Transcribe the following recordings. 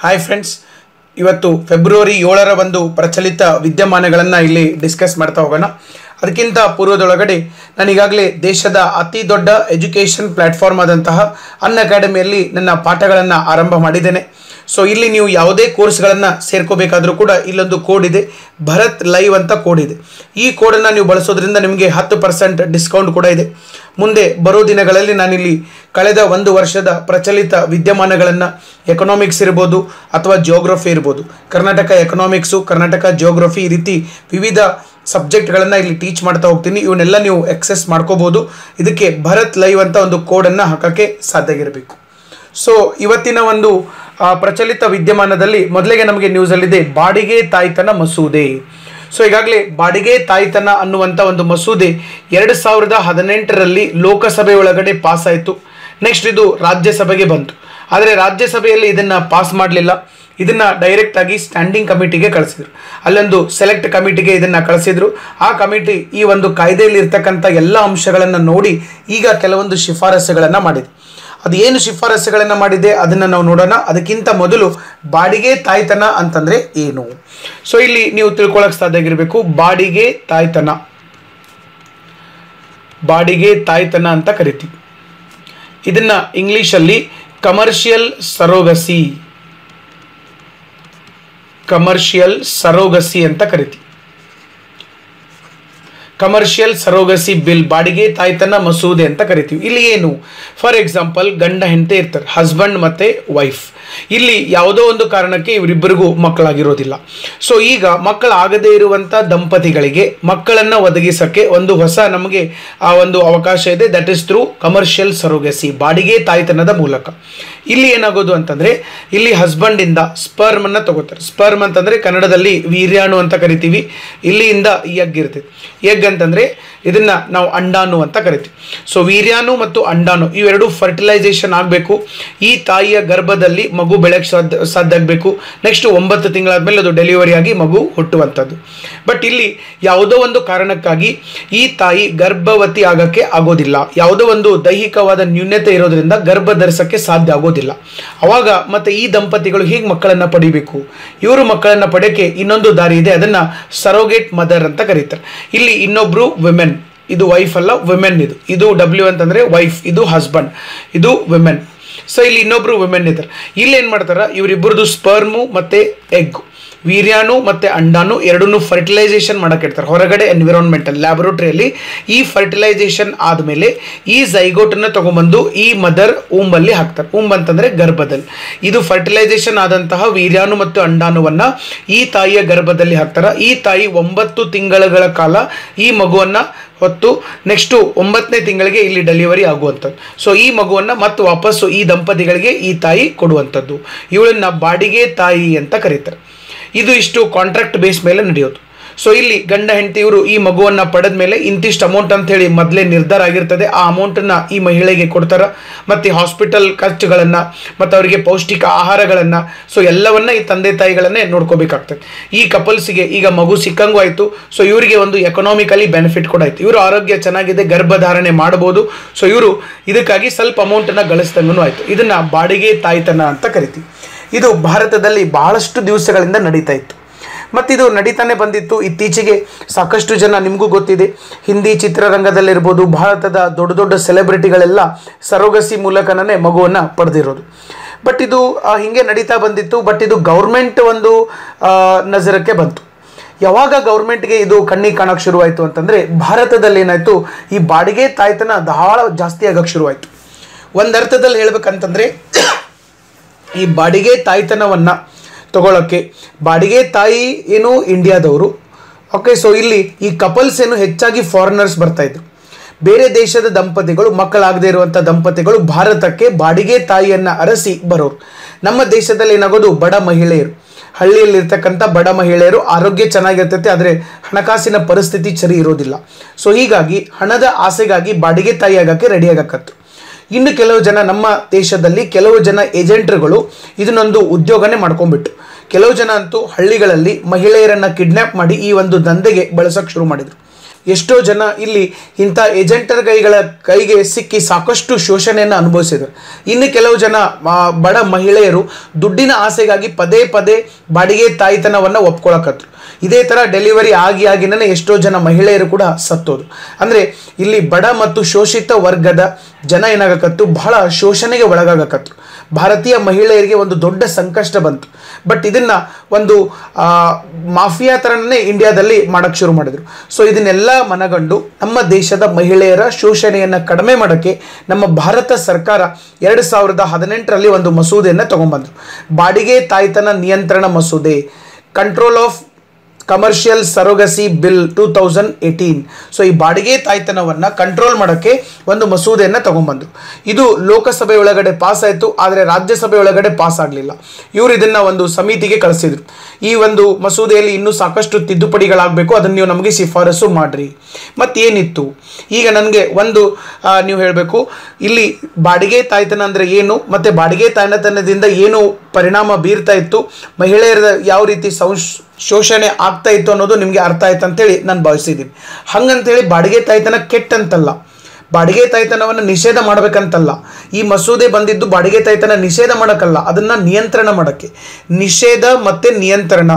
hi friends ಇವತ್ತು February ಏಳರ ಒಂದು ಪ್ರಚಲಿತ ವಿದ್ಯಮಾನಗಳನ್ನು ಇಲ್ಲಿ ಡಿಸ್ಕಸ್ ಮಾಡ್ತಾ ಹೋಗೋಣ ಅದಕ್ಕಿಂತ ಪೂರ್ವದೊಳಗಡೆ ನಾನು ಈಗಾಗಲೇ ದೇಶದ ಅತಿ ದೊಡ್ಡ ಎಜುಕೇಷನ್ ಪ್ಲ್ಯಾಟ್ಫಾರ್ಮ್ ಆದಂತಹ ಅನ್ ಅಕಾಡೆಮಿಯಲ್ಲಿ ನನ್ನ ಪಾಠಗಳನ್ನು ಆರಂಭ ಮಾಡಿದ್ದೇನೆ ಸೊ ಇಲ್ಲಿ ನೀವು ಯಾವುದೇ ಕೋರ್ಸ್ಗಳನ್ನು ಸೇರ್ಕೋಬೇಕಾದ್ರೂ ಕೂಡ ಇಲ್ಲೊಂದು ಕೋಡ್ ಇದೆ ಭರತ್ ಲೈವ್ ಅಂತ ಕೋಡ್ ಇದೆ ಈ ಕೋಡನ್ನು ನೀವು ಬಳಸೋದ್ರಿಂದ ನಿಮಗೆ ಹತ್ತು ಪರ್ಸೆಂಟ್ ಡಿಸ್ಕೌಂಟ್ ಕೂಡ ಇದೆ ಮುಂದೆ ಬರೋ ದಿನಗಳಲ್ಲಿ ನಾನಿಲ್ಲಿ ಕಳೆದ ಒಂದು ವರ್ಷದ ಪ್ರಚಲಿತ ವಿದ್ಯಮಾನಗಳನ್ನು ಎಕನಾಮಿಕ್ಸ್ ಇರ್ಬೋದು ಅಥವಾ ಜಿಯೋಗ್ರಫಿ ಇರ್ಬೋದು ಕರ್ನಾಟಕ ಎಕನಾಮಿಕ್ಸು ಕರ್ನಾಟಕ ಜಿಯೋಗ್ರಫಿ ಈ ರೀತಿ ವಿವಿಧ ಸಬ್ಜೆಕ್ಟ್ಗಳನ್ನು ಇಲ್ಲಿ ಟೀಚ್ ಮಾಡ್ತಾ ಹೋಗ್ತೀನಿ ಇವನ್ನೆಲ್ಲ ನೀವು ಎಕ್ಸೆಸ್ ಮಾಡ್ಕೋಬೋದು ಇದಕ್ಕೆ ಭರತ್ ಲೈವ್ ಅಂತ ಒಂದು ಕೋಡನ್ನು ಹಾಕೋಕ್ಕೆ ಸಾಧ್ಯ ಆಗಿರಬೇಕು ಸೊ ಇವತ್ತಿನ ಒಂದು ಆ, ಪ್ರಚಲಿತ ವಿದ್ಯಮಾನದಲ್ಲಿ ಮೊದಲಿಗೆ ನಮಗೆ ನ್ಯೂಸಲ್ಲಿದೆ ಬಾಡಿಗೆ ತಾಯ್ತನ ಮಸೂದೆ ಸೊ ಈಗಾಗಲೇ ಬಾಡಿಗೆ ತಾಯ್ತನ ಅನ್ನುವಂಥ ಒಂದು ಮಸೂದೆ ಎರಡು ಸಾವಿರದ ಹದಿನೆಂಟರಲ್ಲಿ ಲೋಕಸಭೆ ಒಳಗಡೆ ಪಾಸ್ ಆಯಿತು ನೆಕ್ಸ್ಟ್ ಇದು ರಾಜ್ಯಸಭೆಗೆ ಬಂತು ಆದರೆ ರಾಜ್ಯಸಭೆಯಲ್ಲಿ ಇದನ್ನು ಪಾಸ್ ಮಾಡಲಿಲ್ಲ ಇದನ್ನ ಡೈರೆಕ್ಟ್ ಆಗಿ ಸ್ಟ್ಯಾಂಡಿಂಗ್ ಕಮಿಟಿಗೆ ಕಳಿಸಿದ್ರು ಅಲ್ಲೊಂದು ಸೆಲೆಕ್ಟ್ ಕಮಿಟಿಗೆ ಇದನ್ನ ಕಳಿಸಿದ್ರು ಆ ಕಮಿಟಿ ಈ ಒಂದು ಕಾಯ್ದೆಯಲ್ಲಿ ಇರ್ತಕ್ಕಂಥ ಎಲ್ಲ ಅಂಶಗಳನ್ನು ನೋಡಿ ಈಗ ಕೆಲವೊಂದು ಶಿಫಾರಸುಗಳನ್ನು ಮಾಡಿದೆ ಅದು ಏನು ಶಿಫಾರಸುಗಳನ್ನು ಮಾಡಿದೆ ಅದನ್ನು ನಾವು ನೋಡೋಣ ಅದಕ್ಕಿಂತ ಮೊದಲು ಬಾಡಿಗೆ ತಾಯ್ತನ ಅಂತಂದ್ರೆ ಏನು ಸೊ ಇಲ್ಲಿ ನೀವು ತಿಳ್ಕೊಳಕ್ ಸಾಧ್ಯ ಆಗಿರಬೇಕು ಬಾಡಿಗೆ ತಾಯ್ತನ ಬಾಡಿಗೆ ತಾಯ್ತನ ಅಂತ ಕರಿತೀವಿ ಇದನ್ನ ಇಂಗ್ಲಿಷಲ್ಲಿ ಕಮರ್ಷಿಯಲ್ ಸರೋಗಸಿ ಕಮರ್ಷಿಯಲ್ ಸರೋಗಸಿ ಅಂತ ಕರಿತೀವಿ ಕಮರ್ಷಿಯಲ್ ಸರೋಗಸಿ ಬಿಲ್ ಬಾಡಿಗೆ ತಾಯ್ತನ ಮಸೂದೆ ಅಂತ ಕರಿತೀವಿ ಇಲ್ಲಿ ಏನು ಫಾರ್ ಎಕ್ಸಾಂಪಲ್ ಗಂಡ ಹೆಂಡತಿ ಇರ್ತಾರೆ ಹಸ್ಬೆಂಡ್ ಮತ್ತೆ ವೈಫ್ ಇಲ್ಲಿ ಯಾವುದೋ ಒಂದು ಕಾರಣಕ್ಕೆ ಇವರಿಬ್ಬರಿಗೂ ಮಕ್ಕಳಾಗಿರೋದಿಲ್ಲ ಸೊ ಈಗ ಮಕ್ಕಳಾಗದೇ ಇರುವಂಥ ದಂಪತಿಗಳಿಗೆ ಮಕ್ಕಳನ್ನು ಒದಗಿಸಕ್ಕೆ ಒಂದು ಹೊಸ ನಮಗೆ ಆ ಒಂದು ಅವಕಾಶ ಇದೆ that is through commercial surrogacy ಬಾಡಿಗೆ ತಾಯ್ತನದ ಮೂಲಕ ಇಲ್ಲಿ ಏನಾಗೋದು ಅಂತಂದ್ರೆ ಇಲ್ಲಿ ಹಸ್ಬೆಂಡ್ ಇಂದ ಸ್ಪರ್ಮ್ ಅನ್ನ ತಗೋತಾರೆ ಸ್ಪರ್ಮ್ ಅಂತಂದ್ರೆ ಕನ್ನಡದಲ್ಲಿ ವೀರ್ಯಾಣು ಅಂತ ಕರಿತೀವಿ ಇಲ್ಲಿಂದ ಎಗ್ ಇರ್ತದೆ ಎಗ್ ಅಂತಂದ್ರೆ ಇದನ್ನ ನಾವು ಅಂಡಾಣು ಅಂತ ಕರಿತೀವಿ ಸೊ ವೀರ್ಯಾಣು ಮತ್ತು ಅಂಡಾಣು ಇವೆರಡು ಫರ್ಟಿಲೈಸೇಷನ್ ಆಗಬೇಕು ಈ ತಾಯಿಯ ಗರ್ಭದಲ್ಲಿ ಮಗು ಬೆಳಕ್ ಸಾಧ್ಯ ಸಾಧ್ಯ ಆಗಬೇಕು ನೆಕ್ಸ್ಟ್ ಒಂಬತ್ತು ತಿಂಗಳಾದ್ಮೇಲೆ ಅದು ಡೆಲಿವರಿ ಆಗಿ ಮಗು ಹುಟ್ಟುವಂಥದ್ದು ಬಟ್ ಇಲ್ಲಿ ಯಾವುದೋ ಒಂದು ಕಾರಣಕ್ಕಾಗಿ ಈ ತಾಯಿ ಗರ್ಭವತಿ ಆಗಕ್ಕೆ ಆಗೋದಿಲ್ಲ ಯಾವುದೋ ಒಂದು ದೈಹಿಕವಾದ ನ್ಯೂನ್ಯತೆ ಇರೋದ್ರಿಂದ ಗರ್ಭ ಧರಿಸಕ್ಕೆ ಸಾಧ್ಯ ಆಗೋದಿಲ್ಲ ಅವಾಗ ಮತ್ತೆ ಈ ದಂಪತಿಗಳು ಹೇಗೆ ಮಕ್ಕಳನ್ನ ಪಡಿಬೇಕು ಇವರು ಮಕ್ಕಳನ್ನ ಪಡೆಯಕ್ಕೆ ಇನ್ನೊಂದು ದಾರಿ ಇದೆ ಅದನ್ನ ಸರೋಗೇಟ್ ಮದರ್ ಅಂತ ಕರೀತಾರೆ ಇಲ್ಲಿ ಇನ್ನೊಬ್ರು ವಿಮೆನ್ ಇದು ವೈಫ್ ಅಲ್ಲ ವಿಮೆನ್ ಇದು ಇದು ಡಬ್ಲ್ಯೂ ಅಂತಂದ್ರೆ ವೈಫ್ ಇದು ಹಸ್ಬೆಂಡ್ ಇದು ವಿಮೆನ್ ಸೊ ಇಲ್ಲಿ ಇನ್ನೊಬ್ರು ವಿಮೆನ್ ಇದ್ದಾರೆ ಇಲ್ಲಿ ಏನ್ ಮಾಡ್ತಾರ ಇವರಿಬ್ಬರದು ಸ್ಪರ್ಮು ಮತ್ತೆ ಎಗ್ ವೀರ್ಯಾಣು ಮತ್ತೆ ಅಂಡಾನು ಎರಡನ್ನೂ ಫರ್ಟಿಲೈಸೇಷನ್ ಮಾಡಕ್ಕೆ ಇಡ್ತಾರೆ ಹೊರಗಡೆ ಎನ್ವಿರಾನ್ಮೆಂಟಲ್ ಲ್ಯಾಬೊರೇಟರಿಯಲ್ಲಿ ಈ ಫರ್ಟಿಲೈಸೇಷನ್ ಆದಮೇಲೆ ಈ ಝೈಗೋಟನ್ನು ತಗೊಂಬಂದು ಈ ಮದರ್ ಊಂಬಲ್ಲಿ ಹಾಕ್ತಾರೆ ಊಂಬ್ ಅಂತಂದ್ರೆ ಗರ್ಭದಲ್ಲಿ ಇದು ಫರ್ಟಿಲೈಸೇಷನ್ ಆದಂತಹ ವೀರ್ಯಾಣು ಮತ್ತು ಅಂಡಾಣುವನ್ನ ಈ ತಾಯಿಯ ಗರ್ಭದಲ್ಲಿ ಹಾಕ್ತಾರ ಈ ತಾಯಿ ಒಂಬತ್ತು ತಿಂಗಳ ಕಾಲ ಈ ಮಗುವನ್ನ ಹೊತ್ತು ನೆಕ್ಸ್ಟು ಒಂಬತ್ತನೇ ತಿಂಗಳಿಗೆ ಇಲ್ಲಿ ಡೆಲಿವರಿ ಆಗುವಂಥದ್ದು ಸೊ ಈ ಮಗುವನ್ನು ಮತ್ತೆ ವಾಪಸ್ಸು ಈ ದಂಪತಿಗಳಿಗೆ ಈ ತಾಯಿ ಕೊಡುವಂಥದ್ದು ಇವಳನ್ನ ಬಾಡಿಗೆ ತಾಯಿ ಅಂತ ಕರೀತಾರೆ ಇದು ಇಷ್ಟು ಕಾಂಟ್ರಾಕ್ಟ್ ಬೇಸ್ ಮೇಲೆ ನಡೆಯೋದು ಸೊ ಇಲ್ಲಿ ಗಂಡ ಹೆಂಡತಿ ಇವರು ಈ ಮಗುವನ್ನ ಪಡೆದ ಮೇಲೆ ಇಂತಿಷ್ಟು ಅಮೌಂಟ್ ಅಂತ ಹೇಳಿ ಮೊದಲೇ ನಿರ್ಧಾರ ಆಗಿರ್ತದೆ ಆ ಅಮೌಂಟನ್ನು ಈ ಮಹಿಳೆಗೆ ಕೊಡ್ತಾರ ಮತ್ತೆ ಹಾಸ್ಪಿಟಲ್ ಖರ್ಚುಗಳನ್ನ ಮತ್ತು ಅವರಿಗೆ ಪೌಷ್ಟಿಕ ಆಹಾರಗಳನ್ನ ಸೊ ಎಲ್ಲವನ್ನ ಈ ತಂದೆ ತಾಯಿಗಳನ್ನೇ ನೋಡ್ಕೋಬೇಕಾಗ್ತದೆ ಈ ಕಪಲ್ಸ್ಗೆ ಈಗ ಮಗು ಸಿಕ್ಕಂಗೂ ಆಯ್ತು ಸೊ ಇವರಿಗೆ ಒಂದು ಎಕನಾಮಿಕಲಿ ಬೆನಿಫಿಟ್ ಕೂಡ ಆಯ್ತು ಇವರು ಆರೋಗ್ಯ ಚೆನ್ನಾಗಿದೆ ಗರ್ಭಧಾರಣೆ ಮಾಡಬಹುದು ಸೊ ಇವರು ಇದಕ್ಕಾಗಿ ಸ್ವಲ್ಪ ಅಮೌಂಟನ್ನು ಗಳಿಸ್ದಂಗೂ ಆಯ್ತು ಇದನ್ನ ಬಾಡಿಗೆ ತಾಯ್ತನ ಅಂತ ಕರಿತೀವಿ ಇದು ಭಾರತದಲ್ಲಿ ಬಹಳಷ್ಟು ದಿವಸಗಳಿಂದ ನಡೀತಾ ಇತ್ತು ಮತ್ತಿದು ನಡೀತಾನೆ ಬಂದಿತ್ತು ಇತ್ತೀಚೆಗೆ ಸಾಕಷ್ಟು ಜನ ನಿಮಗೂ ಗೊತ್ತಿದೆ ಹಿಂದಿ ಚಿತ್ರರಂಗದಲ್ಲಿರ್ಬೋದು ಭಾರತದ ದೊಡ್ಡ ದೊಡ್ಡ ಸೆಲೆಬ್ರಿಟಿಗಳೆಲ್ಲ ಸರೋಗಸಿ ಮೂಲಕನೇ ಮಗುವನ್ನು ಪಡೆದಿರೋದು ಬಟ್ ಇದು ಆ, ಹಿಂಗೆ ನಡೀತಾ ಬಂದಿತ್ತು ಬಟ್ ಇದು ಗೌರ್ಮೆಂಟ್ ಒಂದು ಆ, ನಜರಕ್ಕೆ ಬಂತು ಯಾವಾಗ ಗೌರ್ಮೆಂಟ್ಗೆ ಇದು ಕಣ್ಣಿಗೆ ಕಾಣಕ್ಕೆ ಶುರುವಾಯಿತು ಅಂತಂದರೆ ಭಾರತದಲ್ಲಿ ಏನಾಯಿತು ಈ ಬಾಡಿಗೆ ತಾಯ್ತನ ಬಹಳ ಜಾಸ್ತಿ ಆಗಕ್ಕೆ ಶುರುವಾಯಿತು ಒಂದರ್ಥದಲ್ಲಿ ಹೇಳ್ಬೇಕಂತಂದರೆ ಈ ಬಾಡಿಗೆ ತಾಯ್ತನವನ್ನು ತಗೊಳ್ಳೋಕ್ಕೆ ಬಾಡಿಗೆ ತಾಯಿ ಏನು ಇಂಡಿಯಾದವರು ಓಕೆ ಸೊ ಇಲ್ಲಿ ಈ ಕಪಲ್ಸ್ ಏನು ಹೆಚ್ಚಾಗಿ ಫಾರಿನರ್ಸ್ ಬರ್ತಾ ಇದ್ರು ಬೇರೆ ದೇಶದ ದಂಪತಿಗಳು ಮಕ್ಕಳಾಗದೇ ಇರುವಂಥ ದಂಪತಿಗಳು ಭಾರತಕ್ಕೆ ಬಾಡಿಗೆ ತಾಯಿಯನ್ನು ಅರಸಿ ಬರೋರು ನಮ್ಮ ದೇಶದಲ್ಲಿ ಏನಾಗೋದು ಬಡ ಮಹಿಳೆಯರು ಹಳ್ಳಿಯಲ್ಲಿರ್ತಕ್ಕಂಥ ಬಡ ಮಹಿಳೆಯರು ಆರೋಗ್ಯ ಚೆನ್ನಾಗಿರ್ತೈತೆ ಆದರೆ ಹಣಕಾಸಿನ ಪರಿಸ್ಥಿತಿ ಸರಿ ಇರೋದಿಲ್ಲ ಸೊ ಹೀಗಾಗಿ ಹಣದ ಆಸೆಗಾಗಿ ಬಾಡಿಗೆ ತಾಯಿ ಆಗೋಕ್ಕೆ ರೆಡಿ ಆಗಕತ್ತು ಇನ್ನು ಕೆಲವು ಜನ ನಮ್ಮ ದೇಶದಲ್ಲಿ ಕೆಲವು ಜನ ಏಜೆಂಟ್ರುಗಳು ಇದನ್ನೊಂದು ಉದ್ಯೋಗನೇ ಮಾಡ್ಕೊಂಡ್ಬಿಟ್ಟು ಕೆಲವು ಜನ ಅಂತೂ ಹಳ್ಳಿಗಳಲ್ಲಿ ಮಹಿಳೆಯರನ್ನ ಕಿಡ್ನ್ಯಾಪ್ ಮಾಡಿ ಈ ಒಂದು ದಂಧೆಗೆ ಬಳಸೋಕೆ ಶುರು ಮಾಡಿದರು ಎಷ್ಟೋ ಜನ ಇಲ್ಲಿ ಇಂಥ ಏಜೆಂಟರ ಕೈಗಳ ಕೈಗೆ ಸಿಕ್ಕಿ ಸಾಕಷ್ಟು ಶೋಷಣೆಯನ್ನು ಅನುಭವಿಸಿದರು ಇನ್ನು ಕೆಲವು ಜನ ಆ, ಬಡ ಮಹಿಳೆಯರು ದುಡ್ಡಿನ ಆಸೆಗಾಗಿ ಪದೇ ಪದೇ ಬಾಡಿಗೆ ತಾಯ್ತನವನ್ನು ಒಪ್ಕೊಳಕತ್ರು ಇದೇ ಥರ ಡೆಲಿವರಿ ಆಗಿ ಆಗಿನೇ ಎಷ್ಟೋ ಜನ ಮಹಿಳೆಯರು ಕೂಡ ಸತ್ತೋದು ಅಂದರೆ ಇಲ್ಲಿ ಬಡ ಮತ್ತು ಶೋಷಿತ ವರ್ಗದ ಜನ ಏನಾಗಕತ್ತು ಬಹಳ ಶೋಷಣೆಗೆ ಒಳಗಾಗಕತ್ತು ಭಾರತೀಯ ಮಹಿಳೆಯರಿಗೆ ಒಂದು ದೊಡ್ಡ ಸಂಕಷ್ಟ ಬಂತು ಬಟ್ ಇದನ್ನ ಒಂದು ಆ, ಮಾಫಿಯಾ ಥರನೇ ಇಂಡಿಯಾದಲ್ಲಿ ಮಾಡಕ್ಕೆ ಶುರು ಮಾಡಿದ್ರು ಸೊ ಇದನ್ನೆಲ್ಲ ಮನಗಂಡು ನಮ್ಮ ದೇಶದ ಮಹಿಳೆಯರ ಶೋಷಣೆಯನ್ನು ಕಡಿಮೆ ಮಾಡೋಕ್ಕೆ ನಮ್ಮ ಭಾರತ ಸರ್ಕಾರ ಎರಡು ಸಾವಿರದ ಹದಿನೆಂಟರಲ್ಲಿ ಒಂದು ಮಸೂದೆಯನ್ನು ತಗೊಂಡ್ಬಂದ್ರು ಬಾಡಿಗೆ ತಾಯ್ತನ ನಿಯಂತ್ರಣ ಮಸೂದೆ control of commercial surrogacy bill two thousand eighteen so ಈ ಬಾಡಿಗೆ ತಾಯ್ತನವನ್ನು ಕಂಟ್ರೋಲ್ ಮಾಡೋಕ್ಕೆ ಒಂದು ಮಸೂದೆಯನ್ನು ತಗೊಂಬಂದರು ಇದು ಲೋಕಸಭೆ ಒಳಗಡೆ ಪಾಸ್ ಆಯಿತು ಆದರೆ ರಾಜ್ಯಸಭೆ ಒಳಗಡೆ ಪಾಸ್ ಆಗಲಿಲ್ಲ ಇವರು ಇದನ್ನು ಒಂದು ಸಮಿತಿಗೆ ಕಳಿಸಿದ್ರು ಈ ಒಂದು ಮಸೂದೆಯಲ್ಲಿ ಇನ್ನೂ ಸಾಕಷ್ಟು ತಿದ್ದುಪಡಿಗಳಾಗಬೇಕು ಅದನ್ನು ನೀವು ನಮಗೆ ಶಿಫಾರಸು ಮಾಡಿರಿ ಮತ್ತೇನಿತ್ತು ಈಗ ನನಗೆ ಒಂದು ಆ, ನೀವು ಹೇಳಬೇಕು ಇಲ್ಲಿ ಬಾಡಿಗೆ ತಾಯ್ತನ ಅಂದರೆ ಏನು ಮತ್ತು ಬಾಡಿಗೆ ತಾಯ್ತನದಿಂದ ಏನು ಪರಿಣಾಮ ಬೀರ್ತಾ ಇತ್ತು ಮಹಿಳೆಯರ ಯಾವ ರೀತಿ ಸಂಶ್ ಶೋಷಣೆ ಆಗ್ತಾ ಇತ್ತು ಅನ್ನೋದು ನಿಮಗೆ ಅರ್ಥ ಆಯ್ತು ಅಂತೇಳಿ ನಾನು ಭಾವಿಸಿದ್ದೀನಿ ಹಂಗಂತೇಳಿ ಬಾಡಿಗೆ ತಾಯ್ತನ ಕೆಟ್ಟಂತಲ್ಲ ಬಾಡಿಗೆ ತಾಯ್ತನವನ್ನು ನಿಷೇಧ ಮಾಡಬೇಕಂತಲ್ಲ ಈ ಮಸೂದೆ ಬಂದಿದ್ದು ಬಾಡಿಗೆ ತಾಯ್ತನ ನಿಷೇಧ ಮಾಡೋಕ್ಕಲ್ಲ ಅದನ್ನು ನಿಯಂತ್ರಣ ಮಾಡೋಕ್ಕೆ ನಿಷೇಧ ಮತ್ತು ನಿಯಂತ್ರಣ